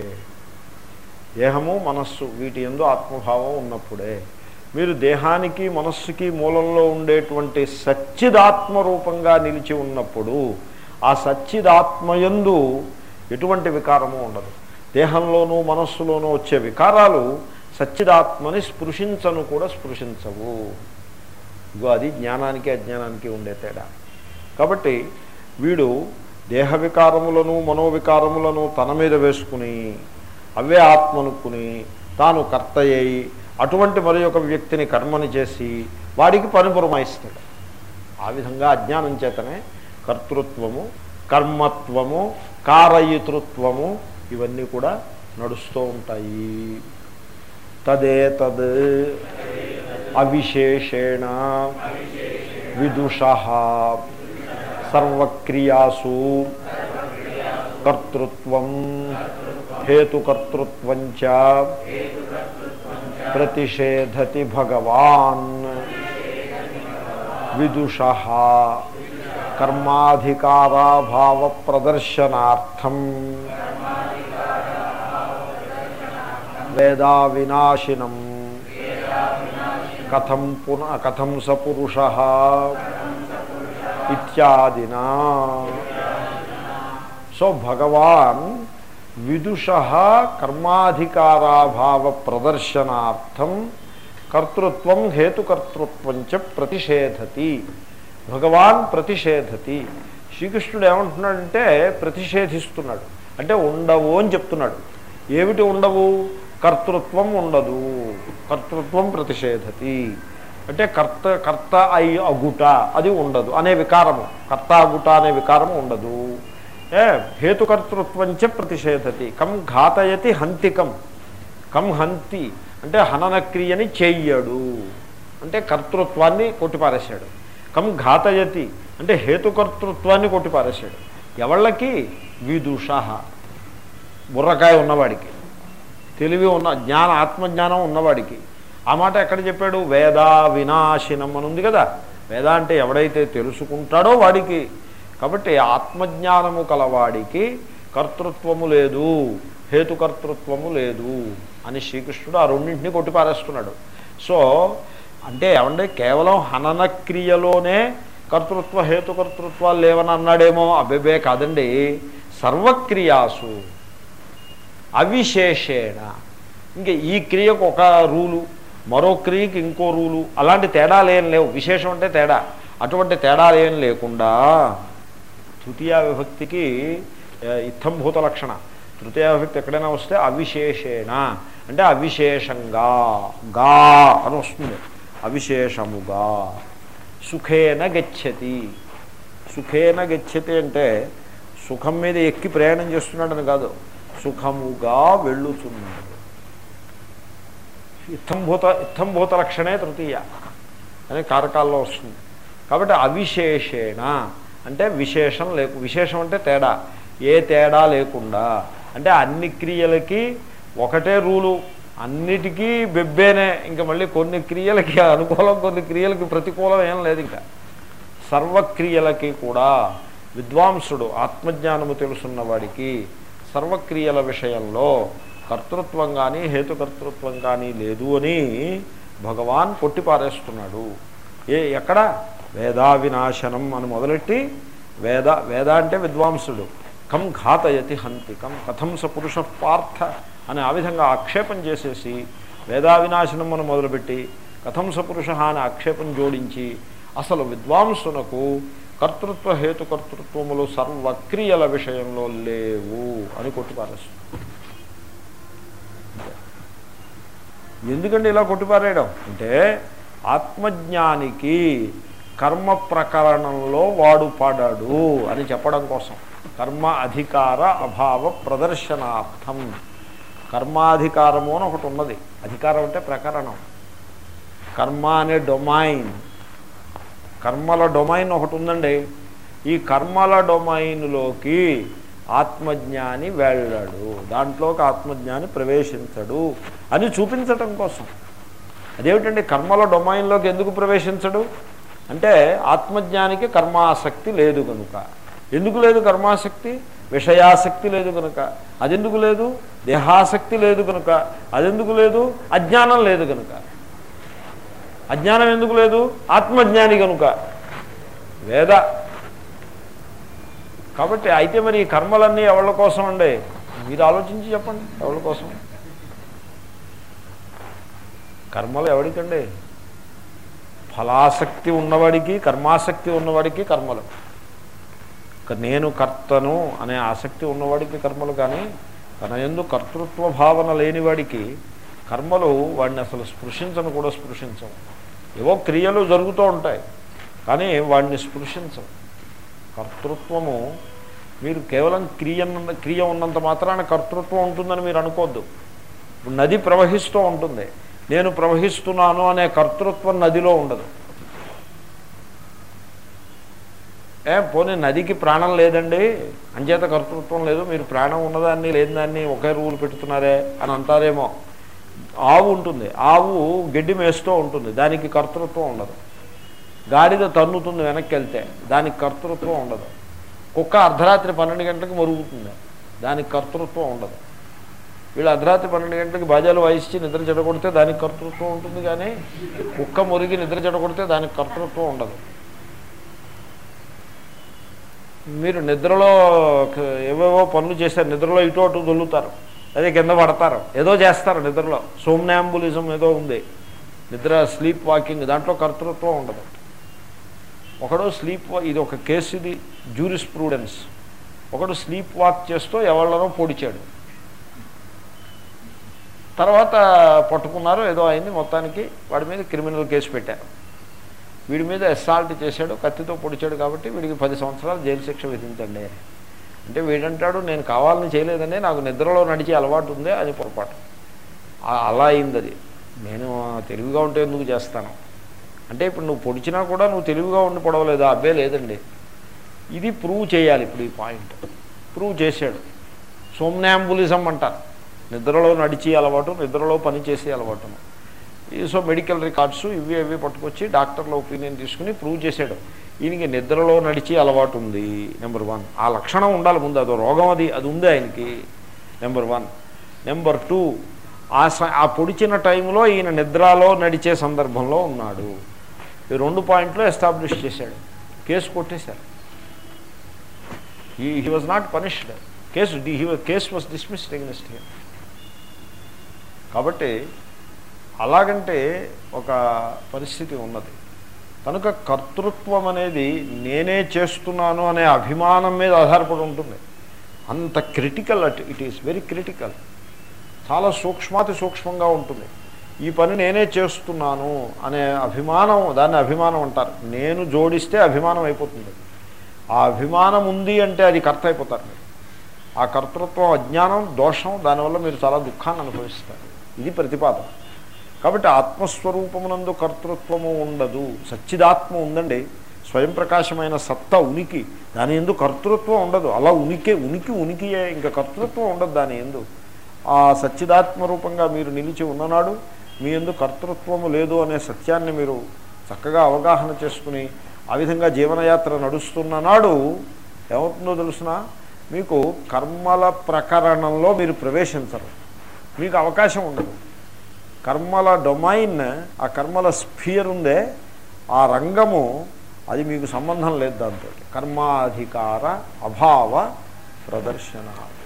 దేహము మనస్సు వీటి ఎందు ఆత్మభావం ఉన్నప్పుడే మీరు దేహానికి మనస్సుకి మూలంలో ఉండేటువంటి సచ్చిదాత్మ రూపంగా నిలిచి ఉన్నప్పుడు ఆ సచ్చిదాత్మయందు ఎటువంటి వికారము ఉండదు దేహంలోనూ మనస్సులోనూ వచ్చే వికారాలు సచ్చిదాత్మని స్పృశించను కూడా స్పృశించవు ఇగో అది జ్ఞానానికి అజ్ఞానానికి ఉండే తేడా కాబట్టి వీడు దేహ వికారములను మనోవికారములను తన మీద వేసుకుని అవే ఆత్మనుకుని తాను కర్త అయి అటువంటి మరి ఒక వ్యక్తిని కర్మని చేసి వాడికి పని పురమాయిస్తాడు ఆ విధంగా అజ్ఞానం చేతనే కర్తృత్వము కర్మత్వము కారయితృత్వము ఇవన్నీ కూడా నడుస్తూ ఉంటాయి తదేతద్ అవిశేషేణ విదుష సర్వక్రియాసు కర్తృత్వం హేతుకర్తృత్వం చ ప్రతిషేధతి భగవాన్ విదుష కర్మాధికారాభావ ప్రదర్శనార్థం వేదా వినాశినం కథం పున కథం స పురుష ఇత్యాదినా సో భగవాన్ విదుష కర్మాధికారాభావ ప్రదర్శనార్థం కర్తృత్వం హేతుకర్తృత్వం చ ప్రతిషేధతి భగవాన్ ప్రతిషేధతి శ్రీకృష్ణుడు ఏమంటున్నాడంటే ప్రతిషేధిస్తున్నాడు అంటే ఉండవు అని చెప్తున్నాడు ఏమిటి ఉండవు కర్తృత్వం ఉండదు కర్తృత్వం ప్రతిషేధతి అంటే కర్త కర్త అయి అగుట అది ఉండదు అనే వికారము కర్త అగుట అనే వికారము ఉండదు ఏ హేతుకర్తృత్వంచ ప్రతిషేధతి కం ఘాతయతి హంతికం కం హంతి అంటే హనన క్రియని చెయ్యడు అంటే కర్తృత్వాన్ని కొట్టిపారేశాడు కం ఘాతయతి అంటే హేతుకర్తృత్వాన్ని కొట్టిపారేశాడు ఎవళ్ళకి విదుష బుర్రకాయ ఉన్నవాడికి తెలివి ఉన్న జ్ఞాన ఆత్మజ్ఞానం ఉన్నవాడికి ఆ మాట ఎక్కడ చెప్పాడు వేదా వినాశినం అని ఉంది కదా వేద అంటే ఎవడైతే తెలుసుకుంటాడో వాడికి కాబట్టి ఆత్మజ్ఞానము కలవాడికి కర్తృత్వము లేదు హేతుకర్తృత్వము లేదు అని శ్రీకృష్ణుడు ఆ రెండింటినీ కొట్టిపారేస్తున్నాడు సో అంటే ఏమంటే కేవలం హనన క్రియలోనే కర్తృత్వ హేతుకర్తృత్వాలు లేవని అన్నాడేమో అబ్బెబే కాదండి సర్వక్రియాసు అవిశేషేణ ఇంకా ఈ క్రియకు ఒక రూలు మరో క్రియకి ఇంకో రూలు అలాంటి తేడాలు ఏం లేవు విశేషం అంటే తేడా అటువంటి తేడాలు ఏం లేకుండా తృతీయ విభక్తికి ఆ, ఇత్తంభూత లక్షణ తృతీయ విభక్తి ఎక్కడైనా వస్తే అవిశేషేణ అంటే అవిశేషంగా గా అని వస్తుంది అవిశేషముగా సుఖేన గచ్చతి సుఖేన గచ్చతి అంటే సుఖం మీద ఎక్కి ప్రయాణం చేస్తున్నాడని కాదు సుఖముగా వెళ్ళుతున్నాడు ఇత్తంభూత ఇత్తంభూత లక్షణే తృతీయ అని కారకాల్లో వస్తుంది కాబట్టి అవిశేషేణ అంటే విశేషం లేకు విశేషం అంటే తేడా ఏ తేడా లేకుండా అంటే అన్ని క్రియలకి ఒకటే రూలు అన్నిటికీ బెబ్బేనే ఇంకా మళ్ళీ కొన్ని క్రియలకి అనుకూలం కొన్ని క్రియలకి ప్రతికూలం ఏం లేదు ఇంకా సర్వక్రియలకి కూడా విద్వాంసుడు ఆత్మజ్ఞానము తెలుసున్న వాడికి సర్వక్రియల విషయంలో కర్తృత్వం కానీ హేతుకర్తృత్వం కానీ లేదు అని భగవాన్ కొట్టిపారేస్తున్నాడు ఏ ఎక్కడ వేదా వినాశనం అని మొదలెట్టి వేద వేద అంటే విద్వాంసుడు కం ఘాతయతి హంతి కం కథం స పురుష పార్థ అని ఆ విధంగా ఆక్షేపం చేసేసి వేదా వినాశనం అని మొదలుపెట్టి కథం స పురుష అని ఆక్షేపం జోడించి అసలు విద్వాంసునకు కర్తృత్వ హేతుకర్తృత్వములు సర్వక్రియల విషయంలో లేవు అని కొట్టిపారేస్తుంది ఎందుకంటే ఇలా కొట్టిపారేయడం అంటే ఆత్మజ్ఞానికి కర్మ ప్రకరణంలో వాడు పడాడు అని చెప్పడం కోసం కర్మ అధికార అభావ ప్రదర్శనార్థం కర్మాధికారము అని ఒకటి ఉన్నది అధికారం అంటే ప్రకరణం కర్మ అనే డొమైన్ కర్మల డొమైన్ ఒకటి ఉందండి ఈ కర్మల డొమైన్లోకి ఆత్మజ్ఞాని వెళ్ళాడు దాంట్లోకి ఆత్మజ్ఞాని ప్రవేశించడు అని చూపించటం కోసం అదేమిటండి కర్మల డొమైన్లోకి ఎందుకు ప్రవేశించడు అంటే ఆత్మజ్ఞానికి కర్మాసక్తి లేదు కనుక ఎందుకు లేదు కర్మాసక్తి విషయాసక్తి లేదు కనుక అదెందుకు లేదు దేహాసక్తి లేదు కనుక అదెందుకు లేదు అజ్ఞానం లేదు కనుక అజ్ఞానం ఎందుకు లేదు ఆత్మజ్ఞాని కనుక వేద కాబట్టి అయితే మరి ఈ కర్మలన్నీ ఎవళ్ళ కోసం అండి మీరు ఆలోచించి చెప్పండి ఎవరి కోసం కర్మలు ఎవరికండి ఫలాసక్తి ఉన్నవాడికి కర్మాసక్తి ఉన్నవాడికి కర్మలు ఇక నేను కర్తను అనే ఆసక్తి ఉన్నవాడికి కర్మలు కానీ తన ఎందు కర్తృత్వ భావన లేనివాడికి కర్మలు వాడిని అసలు స్పృశించను కూడా స్పృశించవు ఏవో క్రియలు జరుగుతూ ఉంటాయి కానీ వాడిని స్పృశించవు కర్తృత్వము మీరు కేవలం క్రియ క్రియ ఉన్నంత మాత్రాన కర్తృత్వం ఉంటుందని మీరు అనుకోవద్దు ఇప్పుడు నది ప్రవహిస్తూ ఉంటుంది నేను ప్రవహిస్తున్నాను అనే కర్తృత్వం నదిలో ఉండదు ఏ పోనీ నదికి ప్రాణం లేదండి అంచేత కర్తృత్వం లేదు మీరు ప్రాణం ఉన్నదాన్ని లేని దాన్ని ఒకే రూల్ పెడుతున్నారే అని అంటారేమో ఆవు ఉంటుంది ఆవు గడ్డి మేస్తూ ఉంటుంది దానికి కర్తృత్వం ఉండదు గాడిద తన్నుతుంది వెనక్కి వెళ్తే దానికి కర్తృత్వం ఉండదు కుక్క అర్ధరాత్రి పన్నెండు గంటలకు మరుగుతుంది దానికి కర్తృత్వం ఉండదు వీళ్ళు అర్ధరాత్రి పన్నెండు గంటలకు బాజాలు వాయించి నిద్ర చెడగొడితే దానికి కర్తృత్వం ఉంటుంది కానీ కుక్క మురిగి నిద్ర చెడగొడితే దానికి కర్తృత్వం ఉండదు మీరు నిద్రలో క- ఏవేవో పనులు చేశారు నిద్రలో ఇటు అటు దొల్లుతారు అదే కింద పడతారు ఏదో చేస్తారు నిద్రలో సోమ్నాంబులిజం ఏదో ఉంది నిద్ర స్లీప్ వాకింగ్ దాంట్లో కర్తృత్వం ఉండదు ఒకడు స్లీప్ వా- ఇది ఒక కేసు ఇది జూరిస్ ప్రూడెన్స్ ఒకడు స్లీప్ వాక్ చేస్తూ ఎవళ్ళనో పొడిచాడు తర్వాత పట్టుకున్నారు ఏదో అయింది మొత్తానికి వాడి మీద క్రిమినల్ కేసు పెట్టారు వీడి మీద అసాల్ట్ చేశాడు కత్తితో పొడిచాడు కాబట్టి వీడికి పది సంవత్సరాలు జైలు శిక్ష విధించండి అంటే వీడంటాడు నేను కావాలని చేయలేదండి నాకు నిద్రలో నడిచే అలవాటు ఉంది అది పొరపాటు ఆ- అలా అయింది అది నేను తెలివిగా ఉంటే ఎందుకు చేస్తాను అంటే ఇప్పుడు నువ్వు పొడిచినా కూడా నువ్వు తెలివిగా ఉండి పొడవలేదా అబ్బే లేదండి ఇది ప్రూవ్ చేయాలి ఇప్పుడు ఈ పాయింట్ ప్రూవ్ చేశాడు సోమ్నాంబులిజం అంటారు నిద్రలో నడిచి అలవాటు నిద్రలో పని చేసే అలవాటును ఈ సో మెడికల్ రికార్డ్స్ ఇవి ఇవి పట్టుకొచ్చి డాక్టర్ల ఒపీనియన్ తీసుకుని ప్రూవ్ చేశాడు ఈయనకి నిద్రలో నడిచి అలవాటు ఉంది నెంబర్ వన్ ఆ లక్షణం ఉండాలి ముందు అదో రోగం అది అది ఉంది ఆయనకి నెంబర్ వన్ నెంబర్ టూ ఆ స- ఆ పొడిచిన టైంలో ఈయన నిద్రలో నడిచే సందర్భంలో ఉన్నాడు ఈ రెండు పాయింట్లు ఎస్టాబ్లిష్ చేశాడు కేసు కొట్టేశారు ఈ he was not punished case he case was dismissed against him కాబట్టి అలాగంటే ఒక పరిస్థితి ఉన్నది కనుక కర్తృత్వం అనేది నేనే చేస్తున్నాను అనే అభిమానం మీద ఆధారపడి ఉంటుంది అంత critical at it is very critical చాలా సూక్ష్మాతి సూక్ష్మంగా ఉంటుంది ఈ పని నేనే చేస్తున్నాను అనే అభిమానం దాన్ని అభిమానం అంటారు నేను జోడిస్తే అభిమానం అయిపోతుంది ఆ అభిమానం ఉంది అంటే అది కర్త అయిపోతారు మీరు ఆ కర్తృత్వం అజ్ఞానం దోషం దానివల్ల మీరు చాలా దుఃఖాన్ని అనుభవిస్తారు ఇది ప్రతిపాదన కాబట్టి ఆత్మస్వరూపమునందు కర్తృత్వము ఉండదు సచ్చిదాత్మ ఉందండి స్వయం ప్రకాశమైన సత్తా ఉనికి దాని ఎందు కర్తృత్వం ఉండదు అలా ఉనికి ఉనికి ఉనికియే ఇంకా కర్తృత్వం ఉండదు దాని ఎందు ఆ సచ్చిదాత్మ రూపంగా మీరు నిలిచి ఉన్ననాడు మీ ఎందు కర్తృత్వము లేదు అనే సత్యాన్ని మీరు చక్కగా అవగాహన చేసుకుని ఆ విధంగా జీవనయాత్ర నడుస్తున్న నాడు ఏమవుతుందో తెలుసిన మీకు కర్మల ప్రకరణంలో మీరు ప్రవేశించరు మీకు అవకాశం ఉండదు కర్మల డొమైన్ ఆ కర్మల స్ఫియర్ ఉందే ఆ రంగము అది మీకు సంబంధం లేదు దాంతో కర్మాధికార అభావ ప్రదర్శన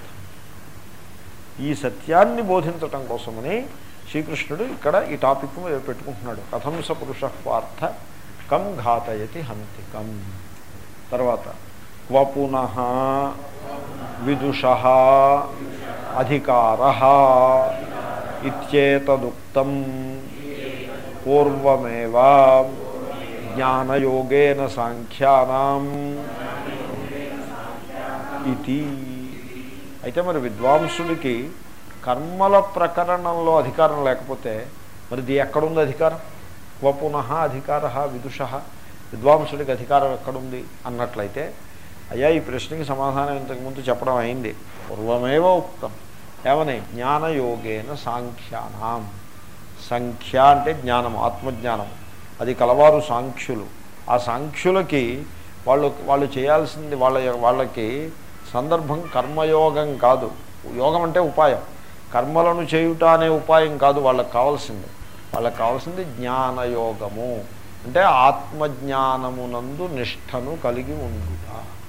ఈ సత్యాన్ని బోధించటం కోసమని శ్రీకృష్ణుడు ఇక్కడ ఈ టాపిక్ పెట్టుకుంటున్నాడు కథం స పురుష పార్థ కం ఘాతయతి హంతి కం తర్వాత క్వ పునః విదుష అధికార ఇత్యేతదుక్తం పూర్వమేవ జ్ఞానయోగేన సాంఖ్యానాం ఇది అయితే మరి విద్వాంసుడికి కర్మల ప్రకరణంలో అధికారం లేకపోతే మరి ఇది ఎక్కడుంది అధికారం క్వ పునః అధికార విదుష విద్వాంసుడికి అధికారం ఎక్కడుంది అన్నట్లయితే అయ్యా ఈ ప్రశ్నకి సమాధానం ఇంతకుముందు చెప్పడం అయింది పూర్వమేవ ఉక్తం ఏమని జ్ఞానయోగేన సాంఖ్యానాం సంఖ్య అంటే జ్ఞానం ఆత్మజ్ఞానం అది కలవారు సాంఖ్యులు ఆ సాంఖ్యులకి వాళ్ళు వాళ్ళు చేయాల్సింది వాళ్ళ వాళ్ళకి సందర్భం కర్మయోగం కాదు యోగం అంటే ఉపాయం కర్మలను చేయుట అనే ఉపాయం కాదు వాళ్ళకి కావాల్సింది వాళ్ళకి కావాల్సింది జ్ఞానయోగము అంటే ఆత్మజ్ఞానమునందు నిష్టను కలిగి ఉండుట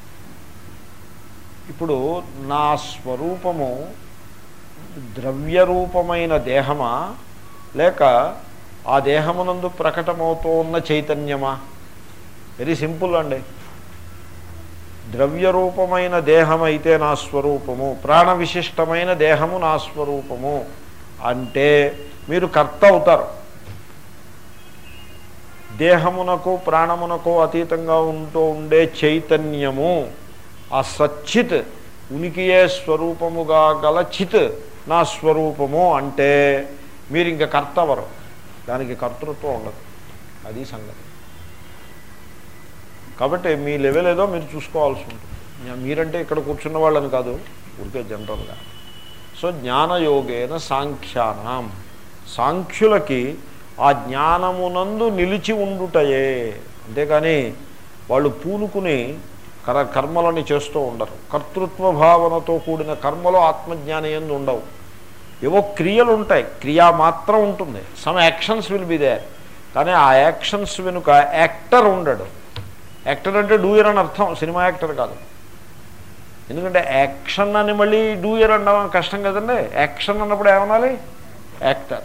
ఇప్పుడు నా స్వరూపము ద్రవ్యరూపమైన దేహమా లేక ఆ దేహమునందు ప్రకటమవుతూ ఉన్న చైతన్యమా వెరీ సింపుల్ అండి ద్రవ్యరూపమైన దేహం అయితే నా స్వరూపము ప్రాణ విశిష్టమైన దేహము నా స్వరూపము అంటే మీరు కర్త అవుతారు దేహమునకు ప్రాణమునకు అతీతంగా ఉంటూ ఉండే చైతన్యము ఆ సచ్చిత్ ఉనికియే స్వరూపముగా గల చిత్ నా స్వరూపము అంటే మీరు ఇంకా కర్తవరు దానికి కర్తృత్వం ఉండదు అది సంగతి కాబట్టి మీ లెవెల్ ఏదో మీరు చూసుకోవాల్సి ఉంటుంది జ్ఞా- మీరంటే ఇక్కడ కూర్చున్న వాళ్ళని కాదు ఊరికే జనరల్గా సో జ్ఞానయోగేన సాంఖ్యానం సాంఖ్యులకి ఆ జ్ఞానమునందు నిలిచి ఉండుటయే అంతేకాని వాళ్ళు పూనుకుని కర కర్మలని చేస్తూ ఉండరు కర్తృత్వ భావనతో కూడిన కర్మలో ఆత్మజ్ఞానం ఎందు ఉండవు ఏవో క్రియలు ఉంటాయి క్రియా మాత్రం ఉంటుంది some actions will be there కానీ ఆ యాక్షన్స్ వెనుక యాక్టర్ ఉండడు యాక్టర్ అంటే డూయర్ అని అర్థం సినిమా యాక్టర్ కాదు ఎందుకంటే యాక్షన్ అని మళ్ళీ డూయర్ అనడం కష్టం కదండి యాక్షన్ అన్నప్పుడు ఏమనాలి యాక్టర్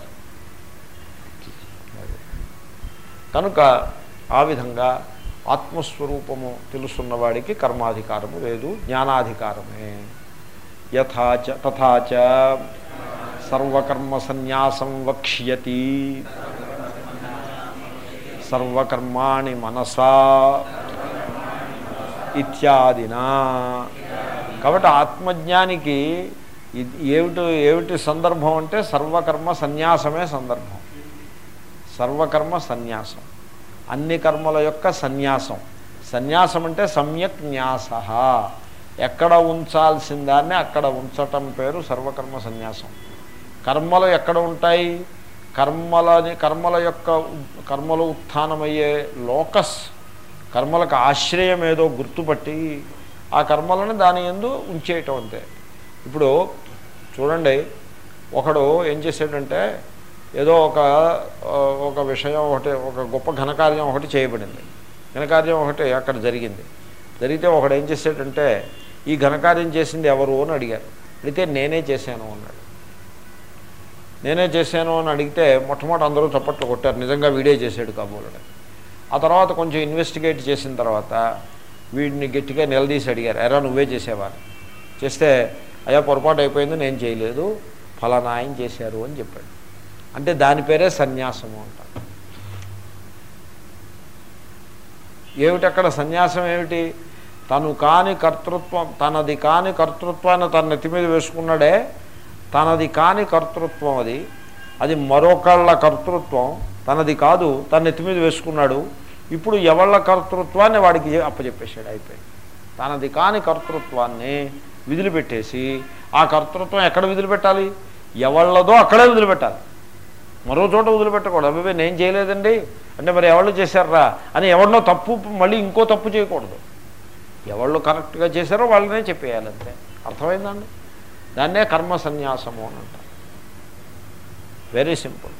కనుక ఆ విధంగా ఆత్మస్వరూపము తెలుసున్నవాడికి కర్మాధికారము లేదు జ్ఞానాధికారమే యథాచ తథాచ సర్వకర్మ సన్యాసం వక్ష్యతి సర్వకర్మాణి మనసా ఇత్యాదినా కాబట్టి ఆత్మజ్ఞానికి ఇది ఏమిటి ఏమిటి సందర్భం అంటే సర్వకర్మ సన్యాసమే సందర్భం సర్వకర్మ సన్యాసం అన్ని కర్మల యొక్క సన్యాసం సన్యాసం అంటే సమ్యక్ న్యాస ఎక్కడ ఉంచాల్సిన దాన్ని అక్కడ ఉంచటం పేరు సర్వకర్మ సన్యాసం కర్మలు ఎక్కడ ఉంటాయి కర్మలని కర్మల యొక్క ఉ- కర్మలు ఉత్థానమయ్యే లోకస్ కర్మలకు ఆశ్రయం ఏదో గుర్తుపట్టి ఆ కర్మలను దాని ఎందు ఉంచేయటం అంతే ఇప్పుడు చూడండి ఒకడు ఏం చేశాడంటే ఏదో ఒక ఆ, ఒక విషయం ఒకటి ఒక గొప్ప ఘనకార్యం ఒకటి చేయబడింది ఘనకార్యం ఒకటి అక్కడ జరిగింది జరిగితే ఒకడు ఏం చేశాడంటే ఈ ఘనకార్యం చేసింది ఎవరు అని అడిగారు అడిగితే నేనే చేశాను అన్నాడు నేనే చేశాను అని అడిగితే మొట్టమొదటి అందరూ చప్పట్లు కొట్టారు నిజంగా వీడే చేశాడు కాబోలని ఆ తర్వాత కొంచెం ఇన్వెస్టిగేట్ చేసిన తర్వాత వీడిని గట్టిగా నిలదీసి అడిగారు ఎరా నువ్వే చేసేవా అని. చేస్తే అయ్యా పొరపాటు అయిపోయింది నేను చేయలేదు ఫలానా ఆయన చేశారు అని చెప్పాడు అంటే దాని పేరే సన్యాసము అంటారు ఏమిటి అక్కడ సన్యాసం ఏమిటి తను కాని కర్తృత్వం తనది కాని కర్తృత్వాన్ని తన నెత్తి మీద వేసుకున్నాడే తనది కాని కర్తృత్వం అది అది మరొకళ్ళ కర్తృత్వం తనది కాదు తన నెత్తి మీద వేసుకున్నాడు ఇప్పుడు ఎవళ్ళ కర్తృత్వాన్ని వాడికి అప్పచెప్పేశాడు అయిపోయింది తనది కాని కర్తృత్వాన్ని విదిలిపెట్టేసి ఆ కర్తృత్వం ఎక్కడ విదిలిపెట్టాలి ఎవళ్ళదో అక్కడే వదిలిపెట్టాలి మరో చోట వదిలిపెట్టకూడదు అబ్బాయి నేను చేయలేదండి అంటే మరి ఎవళ్ళు చేశారా అని ఎవరినో తప్పు మళ్ళీ ఇంకో తప్పు చేయకూడదు ఎవళ్ళు కరెక్ట్గా చేశారో వాళ్ళనే చెప్పేయాలి అంతే అర్థమైందండి దాన్నే కర్మ సన్యాసము అని అంటారు వెరీ సింపుల్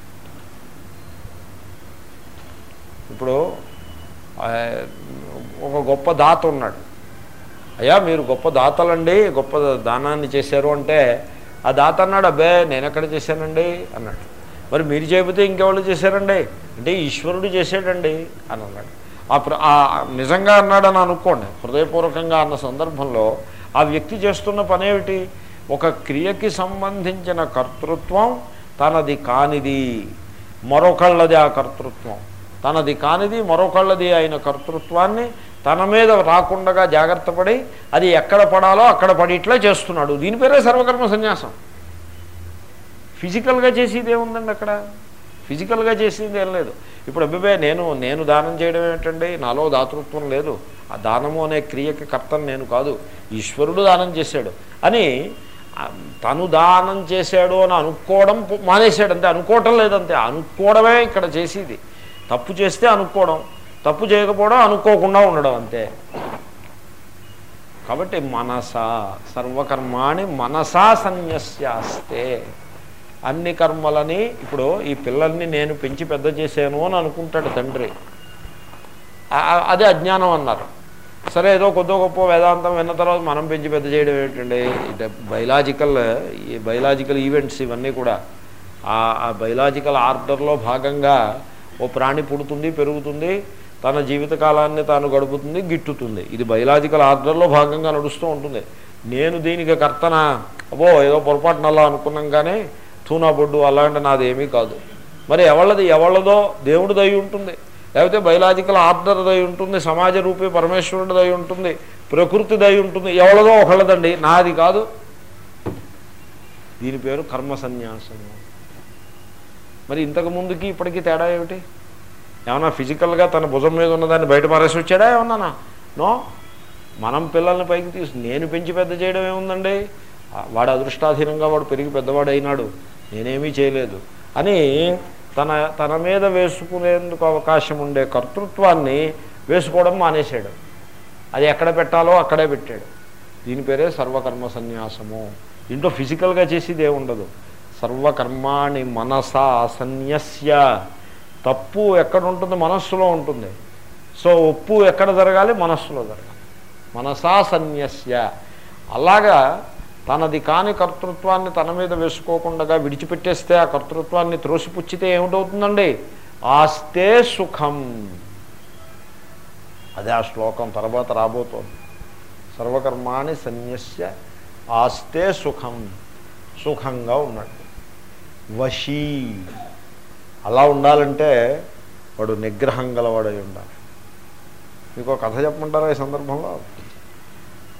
ఇప్పుడు ఆ, ఒక గొప్ప దాత ఉన్నాడు అయ్యా మీరు గొప్ప దాతలండి గొప్ప దానాన్ని చేశారు అంటే ఆ దాత అన్నాడు అబ్బే నేను ఎక్కడ చేశానండి అన్నాడు మరి మీరు చేయకపోతే ఇంకెవాళ్ళు చేశారండి అంటే ఈశ్వరుడు చేశాడండి అని అన్నాడు ఆ ప్ర ఆ నిజంగా అన్నాడని అనుకోండి హృదయపూర్వకంగా అన్న సందర్భంలో ఆ వ్యక్తి చేస్తున్న పనేమిటి ఒక క్రియకి సంబంధించిన కర్తృత్వం తనది కానిది మరొకళ్ళది ఆ కర్తృత్వం తనది కానిది మరొకళ్ళది అయిన కర్తృత్వాన్ని తన మీద రాకుండా జాగ్రత్త పడి అది ఎక్కడ పడాలో అక్కడ పడిట్లా చేస్తున్నాడు దీని పేరే సర్వకర్మ సన్యాసం ఫిజికల్గా చేసేది ఏముందండి అక్కడ ఫిజికల్గా చేసేది ఏం లేదు ఇప్పుడు అబ్బాయి నేను నేను దానం చేయడం ఏంటండి నాలో దాతృత్వం లేదు ఆ దానము అనే క్రియకి కర్తను నేను కాదు ఈశ్వరుడు దానం చేశాడు అని ఆ, తను దానం చేశాడు అని అనుకోవడం పు- మానేశాడు అంతే అనుకోవటం లేదంతే అనుకోవడమే ఇక్కడ చేసేది తప్పు చేస్తే అనుకోవడం తప్పు చేయకపోవడం అనుకోకుండా ఉండడం అంతే కాబట్టి మనస సర్వకర్మాణి మనసా సన్యస్యాస్తే అన్ని కర్మలని ఇప్పుడు ఈ పిల్లల్ని నేను పెంచి పెద్ద చేశాను అని అనుకుంటాడు తండ్రి ఆ- ఆ- అదే అజ్ఞానం అన్నారు సరే ఏదో కొద్దో గొప్ప వేదాంతం విన్న తర్వాత మనం పెంచి పెద్ద చేయడం ఏంటండి ఇది బయలాజికల్ ఈ బయలాజికల్ ఈవెంట్స్ ఇవన్నీ కూడా ఆ ఆ బయలాజికల్ ఆర్డర్లో భాగంగా ఓ ప్రాణి పుడుతుంది పెరుగుతుంది తన జీవితకాలాన్ని తాను గడుపుతుంది గిట్టుతుంది ఇది బయలాజికల్ ఆర్డర్లో భాగంగా నడుస్తూ ఉంటుంది నేను దీనికి కర్తన అబ్బో ఏదో పొరపాటునల్లా అనుకున్నాం కానీ తూనా బొడ్డు అలాంటి నాది ఏమీ కాదు మరి ఎవళ్ళది ఎవళ్ళదో దేవుడు దయ ఉంటుంది లేకపోతే బయలాజికల్ ఆర్డర్ దయ ఉంటుంది సమాజ రూపే పరమేశ్వరుడు దయ ఉంటుంది ప్రకృతి దయ ఉంటుంది ఎవరిదో ఒకళ్ళదండి నాది కాదు దీని పేరు కర్మ సన్యాసము మరి ఇంతకు ముందుకి ఇప్పటికీ తేడా ఏమిటి ఏమన్నా ఫిజికల్గా తన భుజం మీద ఉన్నదాన్ని బయట మారేసి వచ్చాడా ఏమన్నానా నో మనం పిల్లల్ని పైకి తీసు నేను పెంచి పెద్ద చేయడం ఏముందండి ఆ, వాడు అదృష్టాధీనంగా వాడు పెరిగి పెద్దవాడు అయినాడు నేనేమీ చేయలేదు అని తన తన మీద వేసుకునేందుకు అవకాశం ఉండే కర్తృత్వాన్ని వేసుకోవడం మానేశాడు అది ఎక్కడ పెట్టాలో అక్కడే పెట్టాడు దీని పేరే సర్వకర్మ సన్యాసము దీంట్లో ఫిజికల్గా చేసేది ఏముండదు సర్వకర్మాణి మనసా సన్యస్య తప్పు ఎక్కడ ఉంటుంది మనస్సులో ఉంటుంది సో ఒప్పు ఎక్కడ జరగాలి మనస్సులో జరగాలి మనసా సన్యస్య అలాగా తనది కాని కర్తృత్వాన్ని తన మీద వేసుకోకుండా విడిచిపెట్టేస్తే ఆ కర్తృత్వాన్ని త్రోసిపుచ్చితే ఏమిటవుతుందండి ఆస్తే సుఖం అదే ఆ శ్లోకం తర్వాత రాబోతోంది సర్వకర్మాణి సన్యస్య ఆస్తే సుఖం సుఖంగా ఉన్నాడు వశీ అలా ఉండాలంటే వాడు నిగ్రహం గలవాడై ఉండాలి మీకు ఒక కథ చెప్పమంటారా ఈ సందర్భంలో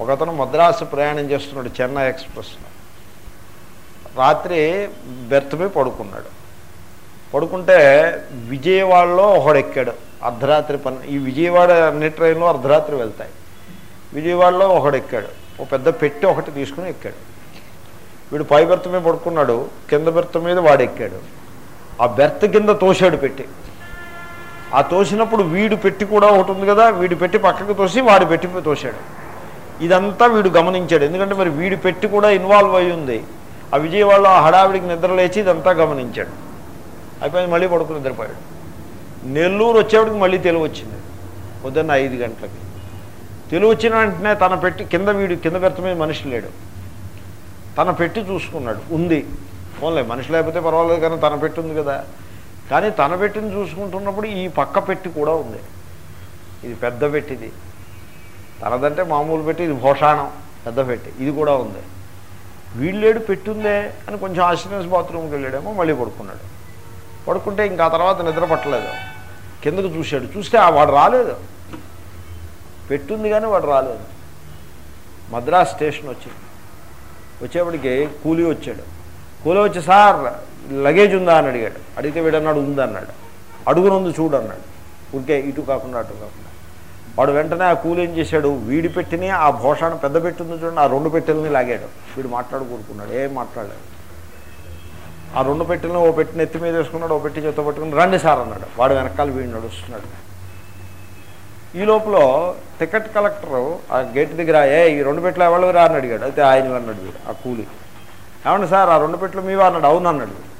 ఒకతను మద్రాసు ప్రయాణం చేస్తున్నాడు చెన్నై ఎక్స్ప్రెస్లో రాత్రి బెర్త్ మీద పడుకున్నాడు పడుకుంటే విజయవాడలో ఒకడు ఎక్కాడు అర్ధరాత్రి పని ఈ విజయవాడ అన్ని ట్రైన్లు అర్ధరాత్రి వెళ్తాయి విజయవాడలో ఒకడు ఎక్కాడు ఒక పెద్ద పెట్టి ఒకటి తీసుకుని ఎక్కాడు వీడు పై బెర్త్ మీద పడుకున్నాడు కింద బెర్త్ మీద వాడు ఎక్కాడు ఆ బెర్త్ కింద తోశాడు పెట్టి ఆ తోసినప్పుడు వీడు పెట్టి కూడా ఒకటి ఉంది కదా వీడు పెట్టి పక్కకు తోసి వాడు పెట్టి తోశాడు ఇదంతా వీడు గమనించాడు ఎందుకంటే మరి వీడి పెట్టి కూడా ఇన్వాల్వ్ అయి ఉంది ఆ విజయవాడలో ఆ హడావిడికి నిద్ర లేచి ఇదంతా గమనించాడు అయిపోయింది మళ్ళీ పడుకుని నిద్రపోయాడు నెల్లూరు వచ్చేప్పటికి మళ్ళీ తెలివి వచ్చింది పొద్దున్న ఐదు గంటలకి తెలివి వచ్చిన వెంటనే తన పెట్టి కింద వీడు కింద బెర్త మీద మనిషి లేడు తన పెట్టి చూసుకున్నాడు ఉంది పోన్లే మనిషి లేకపోతే పర్వాలేదు కానీ తన పెట్టి ఉంది కదా కానీ తన పెట్టిని చూసుకుంటున్నప్పుడు ఈ పక్క పెట్టి కూడా ఉంది ఇది పెద్ద పెట్టిది తనదంటే మామూలు పెట్టి ఇది భోషాణం పెద్ద పెట్టి ఇది కూడా ఉంది వీళ్ళేడు పెట్టుందే అని కొంచెం ఆశ్రయన్స్ బాత్రూమ్కి వెళ్ళాడేమో మళ్ళీ పడుకున్నాడు పడుకుంటే ఇంకా ఆ తర్వాత నిద్ర పట్టలేదు కిందకు చూశాడు చూస్తే ఆ వాడు రాలేదు పెట్టుంది కానీ వాడు రాలేదు మద్రాస్ స్టేషన్ వచ్చింది వచ్చేప్పటికి కూలీ వచ్చాడు కూలీ వచ్చి సార్ లగేజ్ ఉందా అని అడిగాడు అడిగితే వీడన్నాడు ఉందన్నాడు అడుగునుంది చూడు అన్నాడు ఊరికే ఇటు కాకుండా అటు కాకుండా వాడు వెంటనే ఆ కూలి ఏం చేశాడు వీడి పెట్టిని ఆ భోషాన్ని పెద్ద పెట్టింది చూడండి ఆ రెండు పెట్టెలని లాగాడు వీడు మాట్లాడు కూరుకున్నాడు ఏం మాట్లాడలేదు ఆ రెండు పెట్టెలను ఓ పెట్టిన ఎత్తి మీద వేసుకున్నాడు ఓ పెట్టి చేత పట్టుకుని రండి సార్ అన్నాడు వాడు వెనకాల వీడు నడుస్తున్నాడు ఈ లోపల టికెట్ కలెక్టర్ ఆ గేట్ దగ్గర ఏ ఈ రెండు పెట్లు ఎవరు రా అని అడిగాడు అయితే ఆయన అన్నాడు వీడు ఆ కూలి ఏమన్నా సార్ ఆ రెండు పెట్లు మీవా అన్నాడు అవును అన్నాడు వీడు.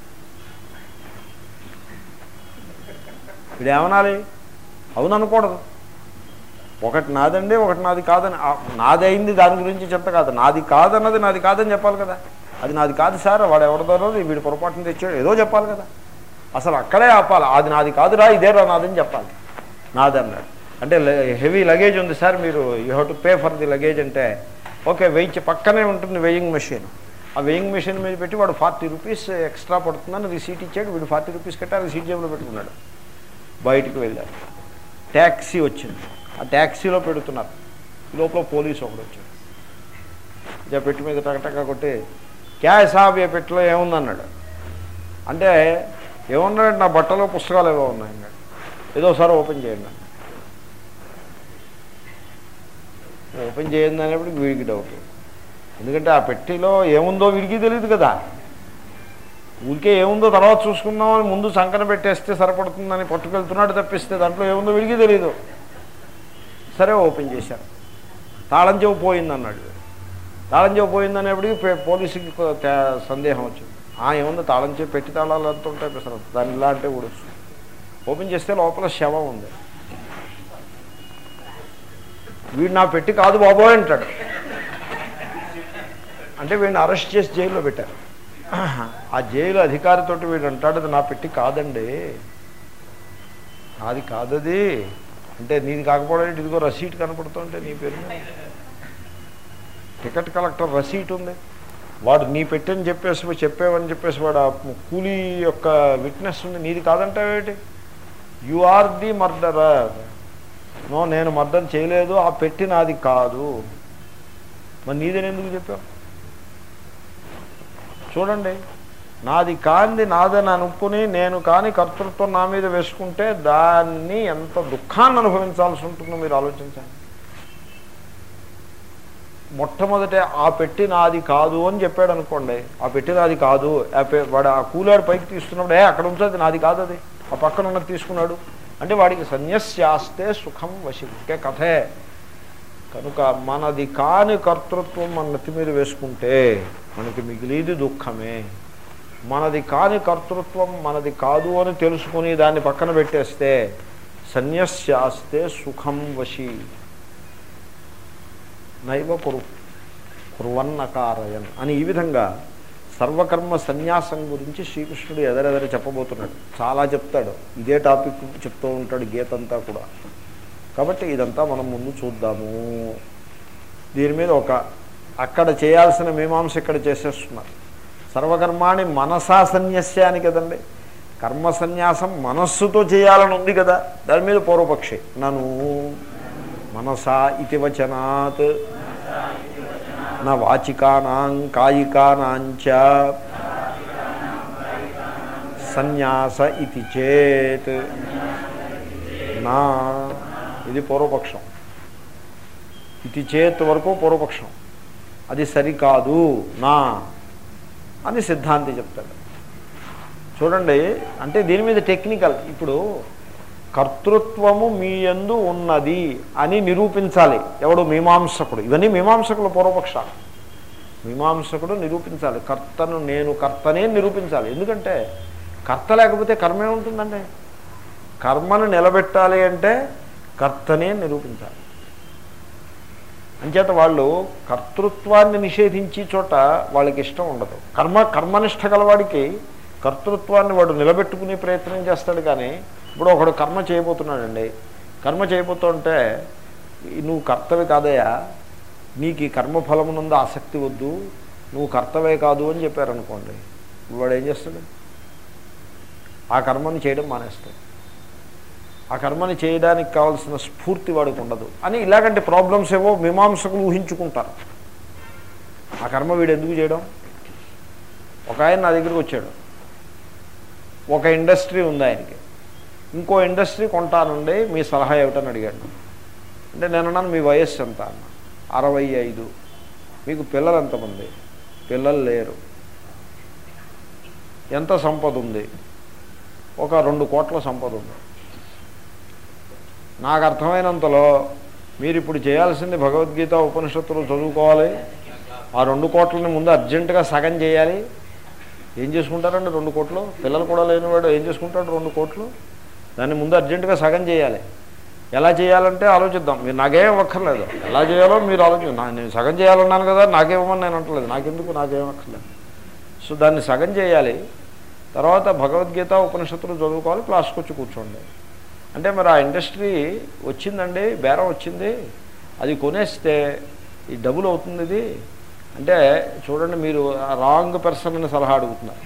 వీడు ఏమనాలి అవును అనకూడదు ఒకటి నాదండి ఒకటి నాది కాదని ఆ, నాది అయింది దాని గురించి చెప్త కాదు నాది కాదన్నది నాది కాదని చెప్పాలి కదా అది నాది కాదు సార్ వాడు ఎవరిదోనో వీడు పొరపాటున తెచ్చాడు ఏదో చెప్పాలి కదా అసలు అక్కడే ఆపాలి అది నాది కాదురా ఇదేరా నాదని చెప్పాలి నాది అన్నాడు అంటే హెవీ లగేజ్ ఉంది సార్ మీరు you have to pay for the luggage అంటే ఓకే వెయ్యి పక్కనే ఉంటుంది వెయింగ్ మెషిన్ ఆ వెయింగ్ మెషిన్ మీద పెట్టి వాడు ఫార్టీ రూపీస్ ఎక్స్ట్రా పడుతుందని రిసీట్ ఇచ్చాడు వీడు ఫార్టీ రూపీస్ కట్టి ఆ రిసీట్ జేబులో పెట్టుకున్నాడు బయటికి వెళ్ళారు ట్యాక్సీ వచ్చింది ఆ ట్యాక్సీలో పెడుతున్నారు ఈ లోపల పోలీసు ఒకడు వచ్చాడు ఇక పెట్టి మీద టకటక కొట్టి క్యా సాబ్ ఏ పెట్టిలో ఏముందన్నాడు అంటే ఏమన్నాడు నా బట్టలో పుస్తకాలు ఏవో ఉన్నాయి అన్నాడు ఏదో ఒకసారి ఓపెన్ చేయండి అన్నాడు. ఓపెన్ చేయండి అనేప్పుడు వీడికి డౌట్ ఎందుకంటే ఆ పెట్టిలో ఏముందో వీడికి తెలియదు కదా ఊరికే ఏముందో తర్వాత చూసుకుందామని ముందు సంకన పెట్టేస్తే సరిపడుతుందని పట్టుకెళ్తున్నాడు తప్పిస్తే దాంట్లో ఏముందో వీడికి తెలియదు సరే ఓపెన్ చేశారు తాళం చెవు పోయింది అన్నాడు తాళం చెవు పోయింది అనేప్పటికీ పే- పోలీసుకి కొ- తే- సందేహం వచ్చింది ఆ ఏముంది తాళం చెవి పెట్టి తాళాలు అంత ఉంటాయి అసలు దాన్ని ఇలా అంటే ఊడొచ్చు ఓపెన్ చేస్తే లోపల శవం ఉంది వీడు నా పెట్టి కాదు బాబోయ్ అంటాడు అంటే వీడిని అరెస్ట్ చేసి జైల్లో పెట్టారు ఆ జైలు అధికారితోటి వీడు అంటాడు "అది నా పెట్టి కాదండి నాది కాదది అంటే నీది కాకపోవడం ఏంటి? ఇదిగో రసీట్ కనపడుతుంటే నీ పేరు మీద టికెట్ కలెక్టర్ రసీట్ ఉంది వాడు నీ పెట్టని చెప్పేసి చెప్పేవని చెప్పేసి వాడు ఆ కూలీ యొక్క విట్నెస్ ఉంది నీది కాదంటావేటి you are the murderer no నేను మర్డర్ చేయలేదు ఆ పెట్టి నాది కాదు మరి నీదని ఎందుకు చెప్పావు చూడండి నాది కాంది నాదని అనుకుని నేను కాని కర్తృత్వం నా మీద వేసుకుంటే దాన్ని ఎంత దుఃఖాన్ని అనుభవించాల్సి ఉంటుందో మీరు ఆలోచించండి మొట్టమొదట ఆ పెట్టి నాది కాదు అని చెప్పాడు అనుకోండి ఆ పెట్టి నాది కాదు ఆ పె- వాడు ఆ కూలాడు పైకి తీస్తున్నప్పుడు ఏ అక్కడ ఉంచదు నాది కాదు అది ఆ పక్కన ఉన్నది తీసుకున్నాడు అంటే వాడికి సన్యస్యాస్తే సుఖం వశి ఇంకే కథే కనుక మనది కాని కర్తృత్వం మన నెత్తి మీద వేసుకుంటే మనకి మిగిలిది దుఃఖమే మనది కాని కర్తృత్వం మనది కాదు అని తెలుసుకుని దాన్ని పక్కన పెట్టేస్తే సన్యస్యాస్తే సుఖం వశి నైవ కురు కుర్వన్నకారయన్ అని ఈ విధంగా సర్వకర్మ సన్యాసం గురించి శ్రీకృష్ణుడు ఎదరెదర చెప్పబోతున్నాడు చాలా చెప్తాడు ఇదే టాపిక్ చెప్తూ ఉంటాడు గీత అంతా కూడా కాబట్టి ఇదంతా మనం ముందు చూద్దాము దీని మీద ఒక అక్కడ చేయాల్సిన మీమాంస ఇక్కడ చేసేస్తున్నారు సర్వకర్మాణి మనసా సన్యస్యాని కదండి కర్మ సన్యాసం మనస్సుతో చేయాలని ఉంది కదా దాని మీద పూర్వపక్షి నను మనసా ఇది వచనాత్ నా వాచికానాం కాయికానాంచ సన్యాస ఇది చేత్ నా ఇది పూర్వపక్షం ఇది చేత్ వరకు పూర్వపక్షం అది సరికాదు నా అని సిద్ధాంతి చెప్తాడు చూడండి అంటే దీని మీద టెక్నికల్ ఇప్పుడు కర్తృత్వము మీ యందు ఉన్నది అని నిరూపించాలి ఎవడు మీమాంసకుడు ఇవన్నీ మీమాంసకుల పూర్వపక్షాలు మీమాంసకుడు నిరూపించాలి కర్తను నేను కర్తనే నిరూపించాలి ఎందుకంటే కర్త లేకపోతే కర్మే ఉంటుందండి కర్మను నిలబెట్టాలి అంటే కర్తనే నిరూపించాలి అంచేత వాళ్ళు కర్తృత్వాన్ని నిషేధించే చోట వాళ్ళకి ఇష్టం ఉండదు కర్మ కర్మనిష్ట గలవాడికి కర్తృత్వాన్ని వాడు నిలబెట్టుకునే ప్రయత్నం చేస్తాడు కానీ ఇప్పుడు ఒకడు కర్మ చేయబోతున్నాడండి కర్మ చేయబోతుంటే నువ్వు కర్తవి కాదయా నీకు ఈ కర్మఫలమునందు ఆసక్తి వద్దు నువ్వు కర్తవే కాదు అని చెప్పారనుకోండి వాడు ఏం చేస్తాడు ఆ కర్మని చేయడం మానేస్తాడు ఆ కర్మని చేయడానికి కావాల్సిన స్ఫూర్తి వాడికి ఉండదు అని ఇలాగంటి ప్రాబ్లమ్స్ ఏవో మీమాంసకులు ఊహించుకుంటారు ఆ కర్మ వీడు ఎందుకు చేయడం ఒక ఆయన నా దగ్గరికి వచ్చాడు ఒక ఇండస్ట్రీ ఉంది ఆయనకి ఇంకో ఇండస్ట్రీ కొంటానండి మీ సలహా ఏమిటని అడిగాడు నన్ను. అంటే నేను అన్నాను మీ వయస్సు ఎంత అన్న అరవై ఐదు మీకు పిల్లలు ఎంతమంది పిల్లలు లేరు ఎంత సంపద ఉంది ఒక రెండు కోట్ల సంపద ఉంది నాకు అర్థమైనంతలో మీరు ఇప్పుడు చేయాల్సింది భగవద్గీత ఉపనిషత్తులు చదువుకోవాలి ఆ రెండు కోట్లని ముందు అర్జెంటుగా సగం చేయాలి ఏం చేసుకుంటారండి రెండు కోట్లు పిల్లలు కూడా లేనివాడు ఏం చేసుకుంటాడు రెండు కోట్లు దాన్ని ముందు అర్జెంటుగా సగం చేయాలి ఎలా చేయాలంటే ఆలోచిద్దాం మీరు నాకేం అక్కర్లేదు ఎలా చేయాలో మీరు ఆలోచి నా- నేను సగం చేయాలన్నాను కదా నాకేమని నేను అంటలేదు నాకెందుకు నాకేం అక్కర్లేదు సో దాన్ని సగం చేయాలి తర్వాత భగవద్గీత ఉపనిషత్తులు చదువుకోవాలి క్లాస్కి వచ్చి కూర్చోండి అంటే మరి ఆ ఇండస్ట్రీ వచ్చిందండి బేరం వచ్చింది అది కొనేస్తే ఈ డబుల్ అవుతుంది ఇది అంటే చూడండి మీరు రాంగ్ పర్సన్ని సలహా అడుగుతున్నారు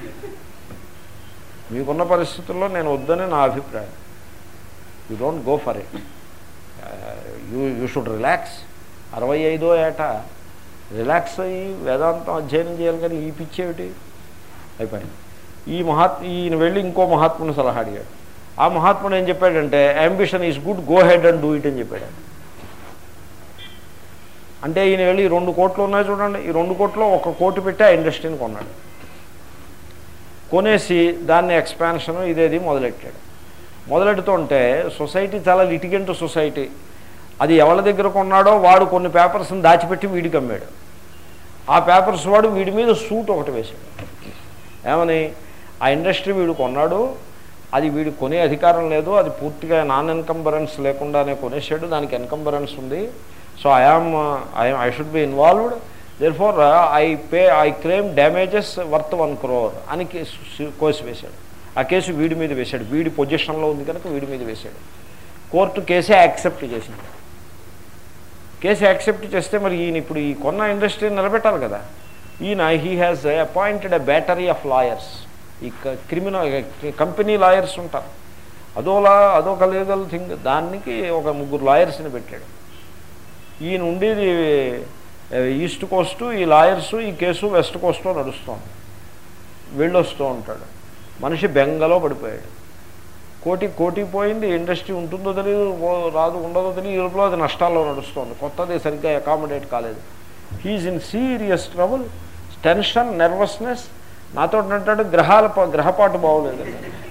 మీకున్న పరిస్థితుల్లో నేను వద్దని నా అభిప్రాయం you don't go for it you you should relax అరవై ఐదో ఏట రిలాక్స్ అయ్యి వేదాంతం అధ్యయనం చేయాలి కానీ ఈ పిచ్చేమిటి అయిపోయింది ఈ మహాత్ ఈయన వెళ్ళి ఇంకో మహాత్ముని సలహా అడిగాడు ఆ మహాత్ముడు ఏం చెప్పాడంటే ambition is good go head and do it అని చెప్పాడు ఆయన. అంటే ఈయన వెళ్ళి ఈ రెండు కోట్లు ఉన్నాయి చూడండి ఈ రెండు కోట్లు ఒక కోటి పెట్టి ఆ ఇండస్ట్రీని కొన్నాడు కొనేసి దాన్ని ఎక్స్పాన్షన్ ఇదేది మొదలెట్టాడు మొదలెడుతుంటే సొసైటీ చాలా లిటిగెంట్ సొసైటీ అది ఎవరి దగ్గర కొన్నాడో వాడు కొన్ని పేపర్స్ని దాచిపెట్టి వీడికి అమ్మాడు ఆ పేపర్స్ వాడు వీడి మీద సూట్ ఒకటి వేశాడు ఏమని ఆ ఇండస్ట్రీ వీడు కొన్నాడు అది వీడు కొనే అధికారం లేదు అది పూర్తిగా నాన్ ఎన్కంబరెన్స్ లేకుండానే కొనేసాడు దానికి ఎన్కంబరెన్స్ ఉంది so I am I am I should be involved there for I pay I claim damages worth one crore అని కేసు కోసి వేశాడు ఆ కేసు వీడి మీద వేశాడు వీడి పొజిషన్లో ఉంది కనుక వీడి మీద వేశాడు కోర్టు కేసే యాక్సెప్ట్ చేసింది కేసు యాక్సెప్ట్ చేస్తే మరి ఈయన ఇప్పుడు ఈ కొన్న ఇండస్ట్రీని నిలబెట్టాలి కదా ఈయన he has appointed a battery of lawyers ఈ క్రిమినల్ కంపెనీ లాయర్స్ ఉంటారు అదోలా అదొక లీగల్ థింగ్ దానికి ఒక ముగ్గురు లాయర్స్ని పెట్టాడు ఈయన ఉండేది ఈస్ట్ కోస్ట్ ఈ లాయర్స్ ఈ కేసు వెస్ట్ కోస్ట్లో నడుస్తోంది వెళ్ళొస్తూ ఉంటాడు మనిషి బెంగలో పడిపోయాడు కోటి కోటి పోయింది ఇండస్ట్రీ ఉంటుందో తెలియదు ఓ- రాదు ఉండదో తెలియదు ఈ లోపల అది నష్టాల్లో నడుస్తుంది కొత్తది సరిగ్గా అకామిడేట్ కాలేదు he is in serious trouble tension nervousness నాతో అంటాడు గ్రహాల ప- గ్రహపాటు బాగోలేదు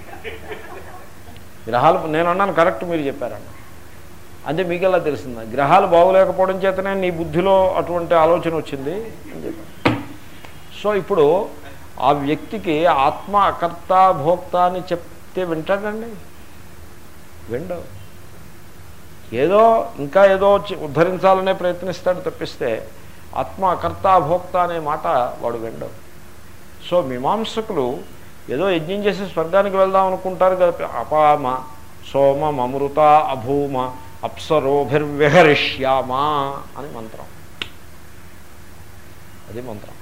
గ్రహాలు నేను అన్నాను కరెక్ట్ మీరు చెప్పారన్న అంటే మీకు ఎలా తెలిసిందా గ్రహాలు బాగోలేకపోవడం చేతనే నీ బుద్ధిలో అటువంటి ఆలోచన వచ్చింది అని చెప్పాను సో ఇప్పుడు ఆ వ్యక్తికి ఆత్మ అకర్త భోక్త అని చెప్తే వింటాడండి విండవు ఏదో ఇంకా ఏదో చి- ఉద్ధరించాలనే ప్రయత్నిస్తాడు తప్పిస్తే ఆత్మ అకర్త భోక్త అనే మాట వాడు విండవు సో మీమాంసకులు ఏదో యజ్ఞం చేసి స్వర్గానికి వెళ్దాం అనుకుంటారు కదా అపామ సోమ అమృత అభూమ అప్సరోభిర్విహరిష్యామా అని మంత్రం అది మంత్రం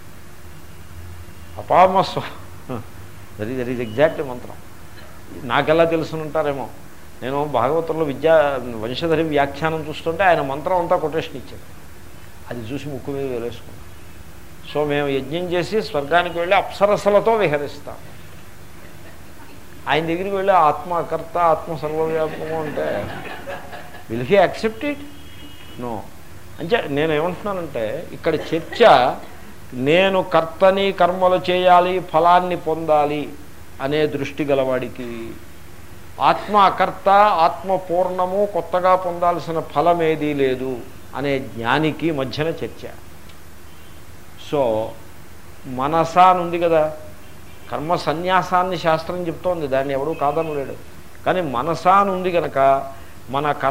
అపామ స్వ దట్ దట్ ఈజ్ ఎగ్జాక్ట్ మంత్రం నాకెలా తెలుసునుంటారేమో నేను భాగవతంలో విద్యా వంశధరి వ్యాఖ్యానం చూస్తుంటే ఆయన మంత్రం అంతా కొటేషన్ ఇచ్చాడు అది చూసి ముక్కు మీద వేలేసుకున్నాం సో మేము యజ్ఞం చేసి స్వర్గానికి వెళ్ళి అప్సరసలతో విహరిస్తాం ఆయన దగ్గరికి వెళ్ళి ఆత్మకర్త ఆత్మ సర్వవ్యాపకము అంటే will he accept it no అంటే నేను ఏమంటున్నానంటే ఇక్కడ చర్చ నేను కర్తని కర్మలు చేయాలి ఫలాన్ని పొందాలి అనే దృష్టి గలవాడికి ఆత్మ అకర్త ఆత్మ పూర్ణము కొత్తగా పొందాల్సిన ఫలం ఏదీ లేదు అనే జ్ఞానికి మధ్యన చర్చ సో మనస అని ఉంది కదా కర్మ సన్యాసాన్ని శాస్త్రం చెప్తోంది దాన్ని ఎవడూ కాదనలేడు కానీ మనస అని ఉంది కనుక మన కర్మ